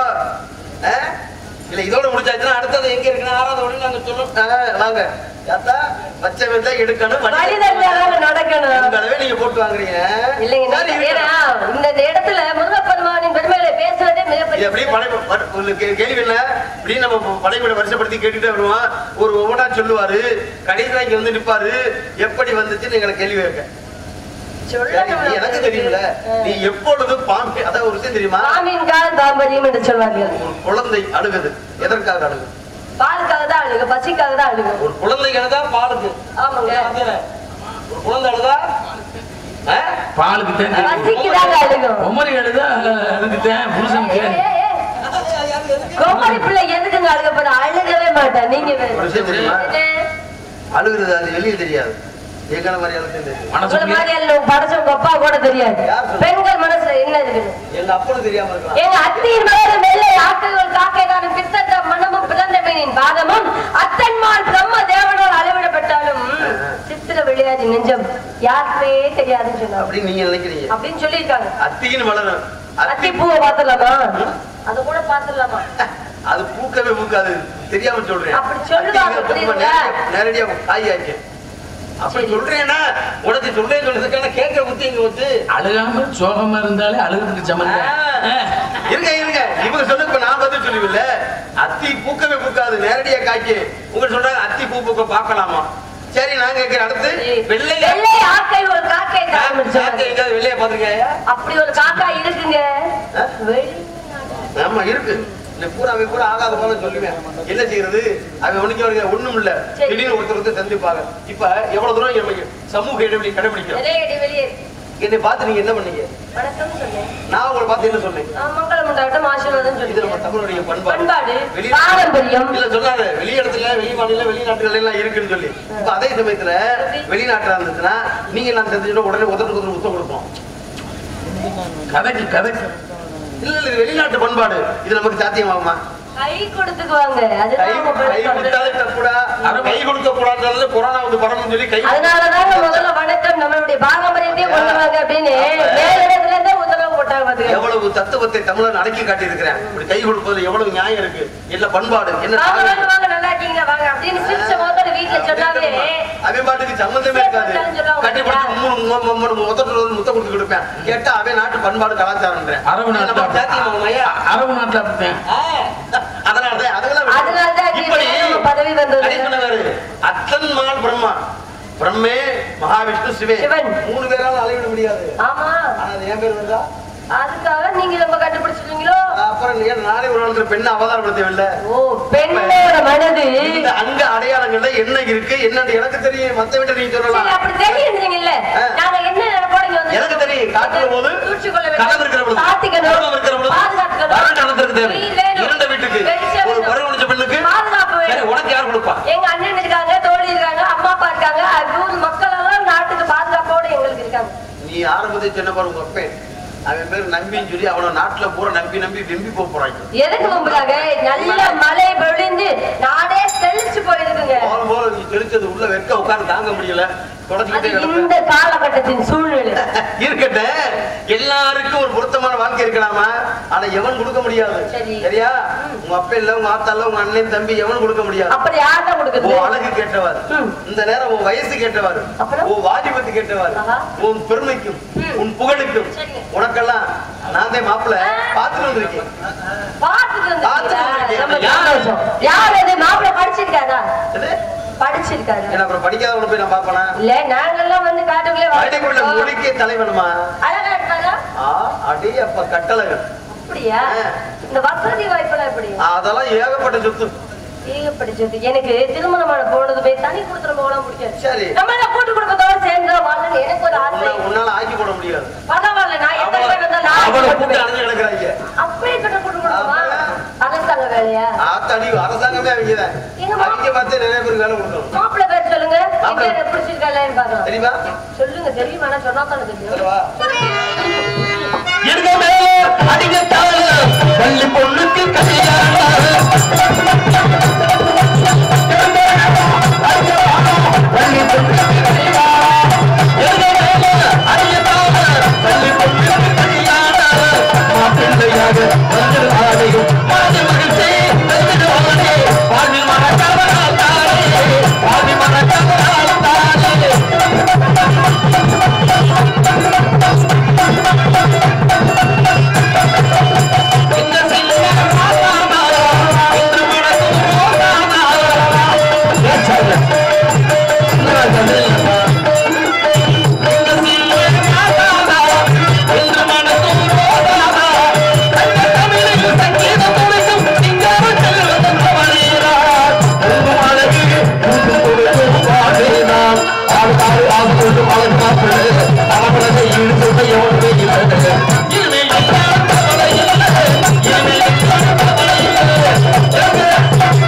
ஆ? இல்ல இதோட முடிச்சாச்சுன்னா அடுத்தது எங்க இருக்குன்னா ஆறாவது உடனே நாங்க சொல்லும் ஆ, வாங்க யாத்தா பச்சை வெள்ளை எடுக்கணும் மனிதர்களாக நடக்கணும் உங்களவே நீங்க போட்டு வாங்குறீங்க இல்லைங்க சரி, நான் ஏன்னா இருக்கட்டும். இந்த இடத்துல முருகப்பெருமானின் பெருமைகளை பேசுவதே இது மிகப்பெரிய அப்படியே படை வர- ஒரு கே- கேள்வி என்ன இப்படி நம்ம படைமுறை வருஷப்படுத்தி கேட்டுட்டே வருவோம் ஒரு ஒவ்வொன்றா சொல்லுவாரு கடைசியில் இங்க வந்து நிப்பாரு எப்படி வந்துச்சுன்னு எங்களை கேள்வி கேட்க சொல்லணும். எனக்கு தெரியும்ல நீ எப்பொழுது பாம்பு அதான் ஒரு விஷயம் தெரியுமா பாம்பின் கால் தாம்பரியம் என்று சொல்வார்கள் ஒரு குழந்தை அழுகுது எதற்காக அழுகுது பாலுக்காக தான் அழுகு பசிக்காக தான் அழுகு ஒரு குழந்தை அழுதா பாலுக்கு ஆமாங்க ஒரு குழந்தை அழுதா ஆ? பாலுக்கு தான் பசிக்குதாங்க அழுகும் உமரி எழுதா அதுக்குத்தான் புருஷனுக்கு ஏய், ஏய், ஏய். கோமாளி பிள்ளை எதுக்குங்க அழுக போற அழுகவே மாட்டேன் நீங்க வேற. ஒரு விஷயம் தெரியுமா என்ன? அழுகுறது அது வெளியே தெரியாது எங்களை மாதிரி அழுத்தம் தெரியும் உங்களை மனசுக்கு மாதிரி எல்லாம் படைச்ச உங்க அப்பா கூட தெரியாது யார் சொல்றா? பெண்கள் மனசுல என்ன இருக்குது எங்க அப்பனும் தெரியாம இருக்கலாம் எங்க அத்தியின் மலர் வெள்ளை ஆக்குகள் காக்கைதானும் பித்தத்த மனமும் பிறந்தவனின் பாதமும் அத்தன்மால் பிரம்ம தேவனால் அளவிடப்பட்டாலும் சித்திர விளையாடி நெஞ்சம் யாருக்குமே தெரியாதுன்னு சொன்னாங்க அப்படின்னு நீங்க நினைக்கிறீங்க அப்படின்னு சொல்லியிருக்காங்க அத்தின்னு வளரும் அத்தி அத்தி பூவை பாத்துடலாமா அது கூட பாத்துடலாமா அது பூக்கவே பூக்காது தெரியாம சொல்றேன் அப்படி சொல்லுவாங்க, அத்தி ரொம்ப புரியுதுங்களா? நேரடியா- நேரடியா காய் ஆச்சு அப்படி சரி. சொல்றேன்னா உனக்கு சொல்றேன் சொல்றதுக்கான கேட்கிற புத்தி இங்க வந்து அழுகாம சோகமா இருந்தாலே அழுகிறதுக்கு சமந்தம் இருங்க இருங்க இவங்க சொல்ல இப்ப நான் பதில் சொல்லுவில்ல அத்தி பூக்கவே பூக்காது நேரடியா காய்க்கு உங்க சொல்றாங்க அத்தி பூ பூக்க பார்க்கலாமா சரி நான் கேட்கிறேன் அடுத்து வெள்ளையா வெள்ளை ஆக்கை ஒரு காக்கை தானும் காக்கை சொன்னாங்க. எங்காவது வெள்ளையா பாத்துருக்கியா அப்படி ஒரு காக்கா இருக்குங்க வெளி ஆமா இருக்கு இந்த பூராவை பூரா ஆகாத போல சொல்லுவேன் என்ன செய்யறது அவன் உனக்கு அவனுக்கு ஒண்ணும் இல்ல சரி. திடீர்னு ஒருத்தர் வந்து சந்திப்பாங்க இப்ப எவ்வளவு தூரம் நம்ம சமூக இடைவெளி கடைபிடிக்கிறோம் நிறைய இடி வெளியே என்னை பார்த்து நீங்க என்ன பண்ணீங்க வணக்கம் சொன்னேன் நான் உங்களை பார்த்து என்ன சொன்னேன் ஆ, மங்களம் உண்டாகட்டும் ஆசி ஆசீர்வாதம் இது நம்ம சொல்லுங்க தமிழுடைய பண்பாடு பண்பாடு வெளி- பாரம்பரியம் இல்ல சொல்லாத வெளி இடத்துல வெளி மாநில வெளிநாட்டுகள் எல்லாம் இருக்குன்னு சொல்லி இப்ப அதே சமயத்துல வெளிநாட்டுல இருந்துச்சுன்னா நீங்க எல்லாம் தெரிஞ்சுட்டா உடனே உதட்டு உதட்டு முத்தம் கொடுப்போம் கதைக்கு கதைக்கு இல்ல இல்ல இது வெளிநாட்டு பண்பாடு இது நமக்கு சாத்தியமாகுமா கை கொடுத்துக்குவாங்க கை அதுதான் அவங்க கை பண்பாடு. கொடுத்தாலே தப்புடா கை கொடுக்க கூடாதுனால கொரோனா வந்து பரவும் சொல்லி கை அதனாலதாங்க முதல்ல வணக்கம் நம்மளுடைய பாரம்பரியத்தையே கொண்டு வாங்க அப்படின்னு மேலிடத்துல இருந்தே உத்தரவு போட்டாங்க பாத்துக்க எவ்வளவு தத்துவத்தை தமிழன் அடக்கி காட்டி இருக்கிறேன் இப்படி கை கொடுப்பதுல எவ்வளவு நியாயம் இருக்கு என்ன பண்பாடு என்ன வாங்க வாங்க நாகரிகம். வாங்க நல்லா இருக்கீங்களா வாங்க அப்படின்னு சிரிச்ச முதல்ல வீட்டுல சொன்னாவே அவன் பாட்டுக்கு சம்மந்தமே இருக்காது கட்டி பிடிச்சி மூணு முத்தட்டு வந்து முத்த கொடுத்து கொடுப்பேன் கேட்டா அவன் நாட்டு பண்பாடு கலாச்சாரம் அரபு நாட்டுல அரபு நாட்டுல அப்படித்தான் அதனாலதான் அதெல்லாம் விட்டு- அதனாலதான் இப்படி இப்படி பதவி வந்தது. கடைசி சொன்னவரு, அத்தன் மகான் பிரம்மா பிரம்மே மகாவிஷ்ணு சிவே சிவன். மூணு பேரால அளவிட முடியாது ஆமா ஆனா அது என் பேர் வந்தா அதுக்காக நீங்க ரொம்ப கண்டுபிடிச்சிருக்கீங்களோ அப்புறம் நீ நானே ஒரு நாளுக்கு பெண்ணை அவதாரப்படுத்தவில்லை ஓ பெண்ணோட மனது இந்த அங்க அடையாளங்கள்ல என்ன இருக்கு என்னன்னு எனக்கு தெரியும் மத்த விட்ட நீ சரி சொல்லலாம் அப்படி தெரியுதுங்கல்ல ஆ. நாங்க என்ன நினைப்போம் இங்க வந்து எனக்கு தெரியும் காட்டுற போது சூழ்ச்சிக்கொள்ள கடன் இருக்கிற பொழுது சாத்திக்கணும் கர்மம் இருக்கிற பொழுது பாதுகாத்துக்கணும் வறுமை நடந்திருக்கு தேவை நீர் வேணும். இருண்ட வீட்டுக்கு வெளிச்சம் ஒரு வேணும். பருவனிச்ச பெண்ணுக்கு பாதுகாப்பு சரி, வேணும். உனக்கு யார் கொடுப்பா எங்க அண்ணன் இருக்காங்க தோழி இருக்காங்க அம்மா அப்பா இருக்காங்க ஊர் மக்கள் எல்லாம் நாட்டுக்கு பாதுகாப்போட எங்களுக்கு இருக்காங்க நீ ஆரம்பத்தை சொன்ன பாரு உங்க அப்பேன் அவன் பேர் நம்பின்னு சொல்லி அவன நாட்டுல பூரா நம்பி நம்பி வெம்பி போக போறாங்க எதுக்கு கும்பலாக நல்ல மழை பொழிந்து நாடே தெளிச்சு போயிருக்குங்க போல போல நீ தெளிச்சது உள்ள வெக்க உட்கார்ந்து தாங்க முடியல அது தொடச்சிக்கிட்டே கிடப்பேன் இந்த காலகட்டத்தின் சூழ்நிலை இருக்கட்டும் எல்லாருக்கும் ஒரு பொருத்தமான வாழ்க்கை இருக்கலாமா ஆனா எவன் கொடுக்க முடியாது சரி. சரியா உங்க அப்பா இல்ல உங்க ஆத்தா இல்ல உங்க அண்ணன் தம்பி எவன் கொடுக்க முடியாது அப்படி யார்தான் கொடுக்குது உன் அழகு கேட்டவர் ம். இந்த நேரம் உன் வயசு கேட்டவர் அப்புறம்? உன் வாலிபத்து கேட்டவர் ஆஹா. உன் பெருமைக்கும் ம். உன் புகழுக்கும் சரிங்க. உனக்கெல்லாம் நான் தான் மாப்பிள்ள பார்த்துட்டு வந்திருக்கேன் பார்த்துட்டு பார்த்துட்டு வந்திருக்கீங்களா? வந்திருக்கேன். ரொம்ப யார்? சந்தோஷம். யார் அது மாப்பிள்ளை படிச்சிருக்காரா எது? படிச்சிருக்காரு என்ன அப்புறம் படிக்காதவனை போய் நான் பாப்பனா இல்ல நாங்கெல்லாம் வந்து காட்டுக்குள்ளே படிக்குள்ள வளர்ந்துருக்கோம். மொழிக்கே தலைவனுமா அழகா இருக்காரா ஆ அடே அப்ப கட்டளகன் அப்படியா ஆ. இந்த வசதி வாய்ப்பெல்லாம் எப்படி அதெல்லாம் ஏகப்பட்ட சொத்து ஏக படிச்சது எனக்கு திருமணமான போனதுமே தனி கொடுத்துற போகலாம் பிடிக்காது சரி. நம்ம எல்லாம் கூட்டு குடும்பத்தோட சேர்ந்து வாழணும் எனக்கு ஒரு ஆசை உன்னை- உன்னால ஆக்கி போட முடியாது பரவாயில்ல நான் எத்தனை அவளை பேர் வந்தாலும் அவளை நான் கூட்டு கூட்டு அணைஞ்சு கிடக்குறாங்க அப்படியே கிட்ட கூட்டு குடும்பமா ஆமா. அரசாங்க வேலையா ஆத்தாடி அரசாங்கமே அவங்கதான் எங்க மா- அவங்க பார்த்து நிறைய பேர் வேலை கொடுக்கணும் மாப்பிள்ளை பேர் சொல்லுங்க மாப்பிள்ளை. எங்க பிடிச்சிருக்காங்கன்னு பாக்கலாம் தெரியுமா சொல்லுங்க தெரியுமா நான் சொன்னா தானே தெரியும் சொல்லவா இருங்க மேல அடிக்கத்தால பள்ளி பொண்ணுக்கு கல்யாணம் பள்ளி பொண்ணுக்கு கல்யாணம் இருங்க மேல அடிக்கத்தால பள்ளி பொண்ணுக்கு கல்யாணம் மாப்பிள்ளையாக வந்து ஆடையும் பாதி மகிழ்ச்சி வந்து ஆடே பாதி மறக்காமல் தானே பாதி மறக்காமல் தானே இந்த சின்ன மாதாமா இன்று மனது போதாமா ஏச்சால இந்த சின்ன மாதாமா இன்று மனது போதாமா அந்த தமிழில் சங்கீதம் துணைக்கும் சிங்கார செல்வதன் கவலையிறார் உங்கள் அழகு உங்கள் கொடுக்கும் பாடினான் ஆடு ஆடு ஆடு கொண்டு அழகு மாப்பிள்ளை அவனதை ஈடுபட்ட எவனுமே இல்லை இனிமேல் எல்லாம் கவலை இல்லை இனிமேல் எல்லாம் கவலை இல்லை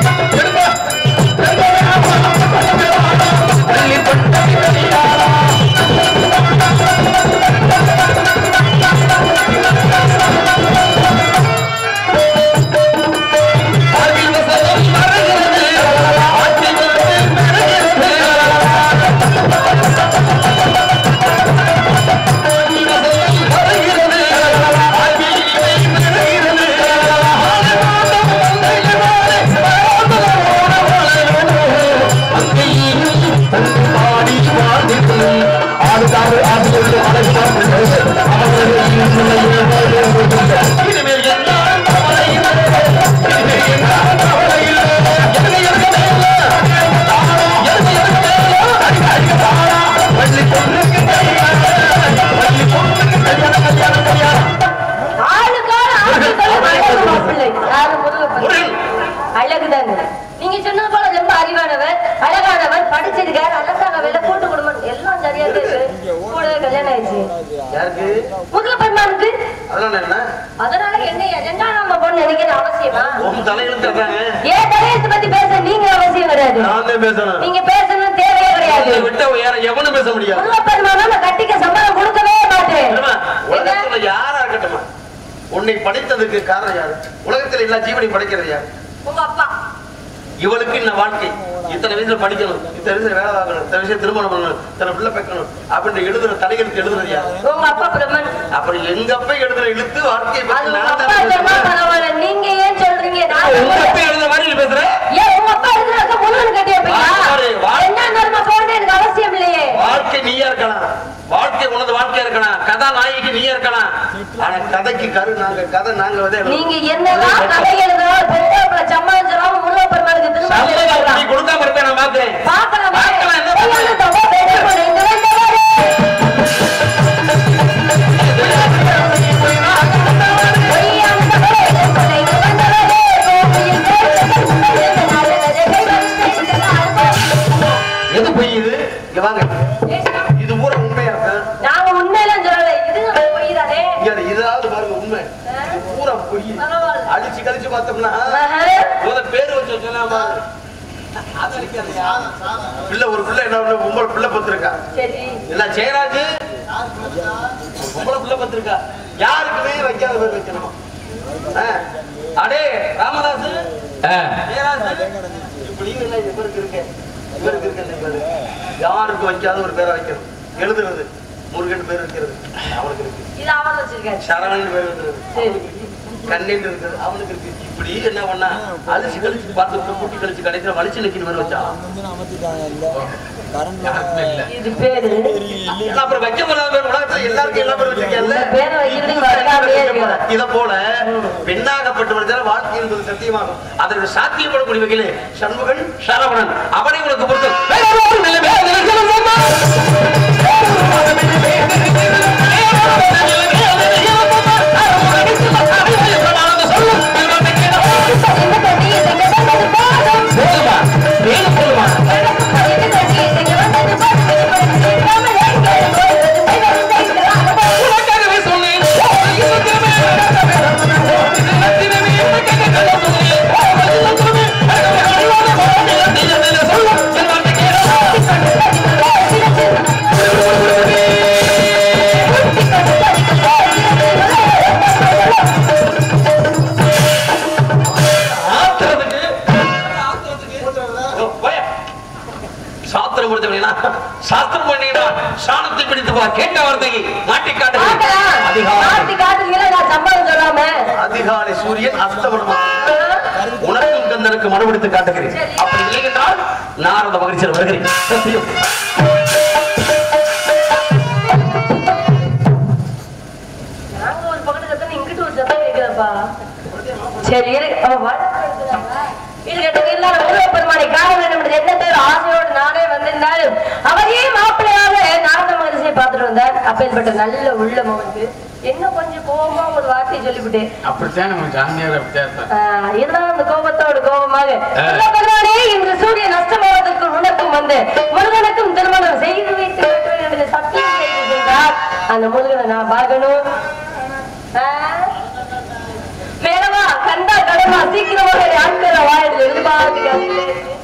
பள்ளி பட்ட ஆட்சி வசனம் மறைகிறது ஆட்சி வசனம் மறைகிறது இனிமேல் எல்லாம் கவலை இல்லை இனிமேல் எல்லாம் கவலை இல்லை எனக்கு எனக்கு மேல எனக்கு எனக்கு மேல அடிக்க அடிக்க தானா பள்ளி பொண்ணுக்கு கல்யாணம் பள்ளி பொண்ணுக்கு கல்யாணம் கல்யாணம் கல்யாணம் ஆளுக்கான ஆளுக்கான அழகு மாப்பிள்ளை யாரு முதல்ல பாருங்க. அழகுதாங்க நீங்க சொன்னது போல ரொம்ப அறிவானவர் அழகானவர் படிச்சிருக்காரு அரசாங்க வேலை கூட்டு குடும்பம் எல்லாம் சரியா இருக்கு கூட கல்யாணம் ஆயிடுச்சு யாருக்கு முதல்ல பெருமானுக்கு அதெல்லாம் என்ன அதனால என்ன ரெண்டாம் நம்ம பொண்ணு சொல்லணும்னு நினைக்கிற அவசியமா உன் தலையெழுத்து அதாங்க ஏன் தலையெழுத்து பத்தி பேச நீங்க அவசியம் கிடையாது நான் தான் பேசணும் நீங்க பேசணும் தேவையே கிடையாது இதை விட்ட வேற எவனும் பேச முடியாது முருகப்பெருமானா நான் கட்டிக்க சம்பளம் கொடுக்கவே மாட்டேன் தெரியுமா? என்ன? உலகத்துல யாரா இருக்கட்டுமா உன்னை படைத்ததுக்கு காரணம் யாரு உலகத்துல எல்லா ஜீவனையும் படைக்கிறது யாரு உங்க அப்பா இவளுக்கு இந்த வாழ்க்கை இத்தனை வயசுல படிக்கணும் இத்தனை வயசுல வேலை வாங்கணும் இத்தனை வயசுல திருமணம் பண்ணணும் இத்தனை பிள்ளை பெக்கணும் அப்படின்னு எழுதுற தலையெழுத்து எழுதுறது யாரு உங்க அப்பா பிரம்மன் அப்புறம் எங்க அப்பா எழுதுற எழுத்து வாழ்க்கையை அது பத்தி உங்க நான் அப்பா தான் சொன்னா பேசுறேன். பரவாயில்ல நீங்க ஏன் சொல்றீங்க நான் உங்க சொல்றேன். அப்பா எழுதுற மாதிரி நீ பேசுற ஏன் உங்க அப்பா எழுதுறதுக்கு முருகன் கட்டி வைப்பீங்களா வாழ்க்கை, வாழ்க்கை. என்ன நன்மை போகணும் எனக்கு அவசியம் இல்லையே வாழ்க்கை நீயா இருக்கலாம் வாழ்க்கை உனது வாழ்க்கையா இருக்கலாம் கதா நாயகி நீயா இருக்கலாம் ஆனா கதைக்கு கரு நாங்க கதை நாங்க வந்து நீங்க என்னதான் கதை எழுதுறோம் பெற்றோர்களை சம்மதம் சொல்லாம முருகப்பெருமானுக்கு திரும்ப சம்பளம் நீ எழுதலாம். கொடுக்காம இருப்பேன் நான் பாக்குறேன் பார்க்கலாம் பார்க்கலாம், என்ன பொய் பண்ணலாம்? எழுதுறோம், பெரிய பொண்ணு, இங்க வந்து பாரு. பொய் எழுதுறோம், பெரிய பொண்ணு, இங்க வந்து பாரு. கோவில் பேரு, நல்லது, கை வந்து எது பொய் இது இங்க வாங்க இது பூரா உண்மையா இருக்கு நாங்க உண்மையெல்லாம் சொல்லல இது பொய் தானே இங்க இரு, இதாவது பாருங்க உண்மை இது பூரா பொய் பரவாயில்ல. அடிச்சு கழிச்சு பார்த்தோம்னா ஆஹா. முத பேரு வச்சு சொல்லாமா அது அடிக்காதயா. பிள்ளை ஒரு பிள்ளை என்ன பண்ணு, பொம்பளை பிள்ளை பத்திருக்கா சரி இல்ல ஜெயராஜ் பொம்பளை பிள்ளை பத்திருக்கா யாருக்குமே வைக்காத பேர் வைக்கணுமா ஆ. அடே ராமதாஸ் ஜெயராஜ் இப்படி இல்லை இவருக்கு இருக்கு இவருக்கு இருக்கு இந்த பேரு யாருக்கு வைக்காத ஒரு பேரை வைக்கணும் எழுதுறது முருகன் பேர் வைக்கிறது அவனுக்கு இருக்கு இது அவன் வச்சிருக்காரு சரவணன் பேர் வைக்கிறது சரி கண்ணன் இருக்குது அவனுக்கு இருக்கு இப்படி என்ன பண்ணா அழிச்சு கழிச்சு பார்த்து விட்டு கூட்டி கழிச்சு கடைசியில வலிச்சு நிக்கிற மாதிரி வச்சா இது பேரு ஏன்னா அப்புறம் வைக்க முடியாத பேர் உலகத்துல எல்லாருக்கும் எல்லா பேரும் வச்சிருக்கேன்ல இந்த பேரை வைக்கிறதுக்கு வரலாமே இருக்கிறார். இத போல பெண்ணாகப்பட்டவர்கள் வாழ்க்கை என்பது சத்தியமாகும் அதற்கு சாத்தியப்படக்கூடிய வகையிலே சண்முகன் சரவணன் அவனை உனக்கு பொறுத்து வேற ஒரு நிலைமை எங்க தண்ணி எங்க வந்தது போதும் போதுமா வேணும் போதுமா எங்க தண்ணி எங்க வந்தது போதும் கேட்காம கேட்காம போய் உனக்காகவே சொன்னேன் ஆத்திரத்துக்கு ஓ, போயா. சாத்திரம் முடிச்சவனா சாஸ்திரம் பண்ணினா சாணத்தை பிடித்து பா கேட்ட வார்த்தைக்கு மாட்டி காட்டு பார்க்கலாம் அதிகாலை மாத்தி காட்டுறீங்களா நான் சம்பளம் சொல்லாம அதிகாலை சூரியன் அஸ்தமனம் உனக்கும் கந்தனுக்கு மனமெடுத்து காட்டுகிறேன் அப்படி இல்லை என்றால் நான் அந்த மகிழ்ச்சியில் வருகிறேன் சத்தியம் நாங்க ஒரு பக்கத்து கத்தன இங்கிட்டு ஒரு சத்தம் கேட்குதப்பா சரி இரு அவ இருக்கட்டும் எல்லாரும் முருகப்பெருமானை காண வேண்டும் என்று எண்ணத்தோடு ஆசையோடு நானே வந்திருந்தாலும் அவரே மாப்பிள்ளையாக நாரத மகரிஷியை பார்த்துட்டு வந்தார் அப்பேற்பட்ட நல்ல உள்ளம் அவனுக்கு என்ன கொஞ்சம் கோபமா ஒரு வார்த்தையை சொல்லிவிட்டேன் அப்படித்தான் நம்ம சாமியார் அப்படித்தான் இருப்பார். ஆஹ் இருந்தாலும் அந்த கோபத்தோடு கோபமாக முருகப்பெருமானே இன்று சூரியன் அஸ்தமாவதற்கு உனக்கும் வந்து முருகனுக்கும் திருமணம் செய்து வைத்து கட்டுவேன் என்று சத்தியம் செய்து சென்றார் அந்த முருகனை நான் பார்க்கணும் ஆஹ் வேணவா கண்டா கடமா சீக்கிரமாக ஆட்களை வாயில் எதிர்பார்த்து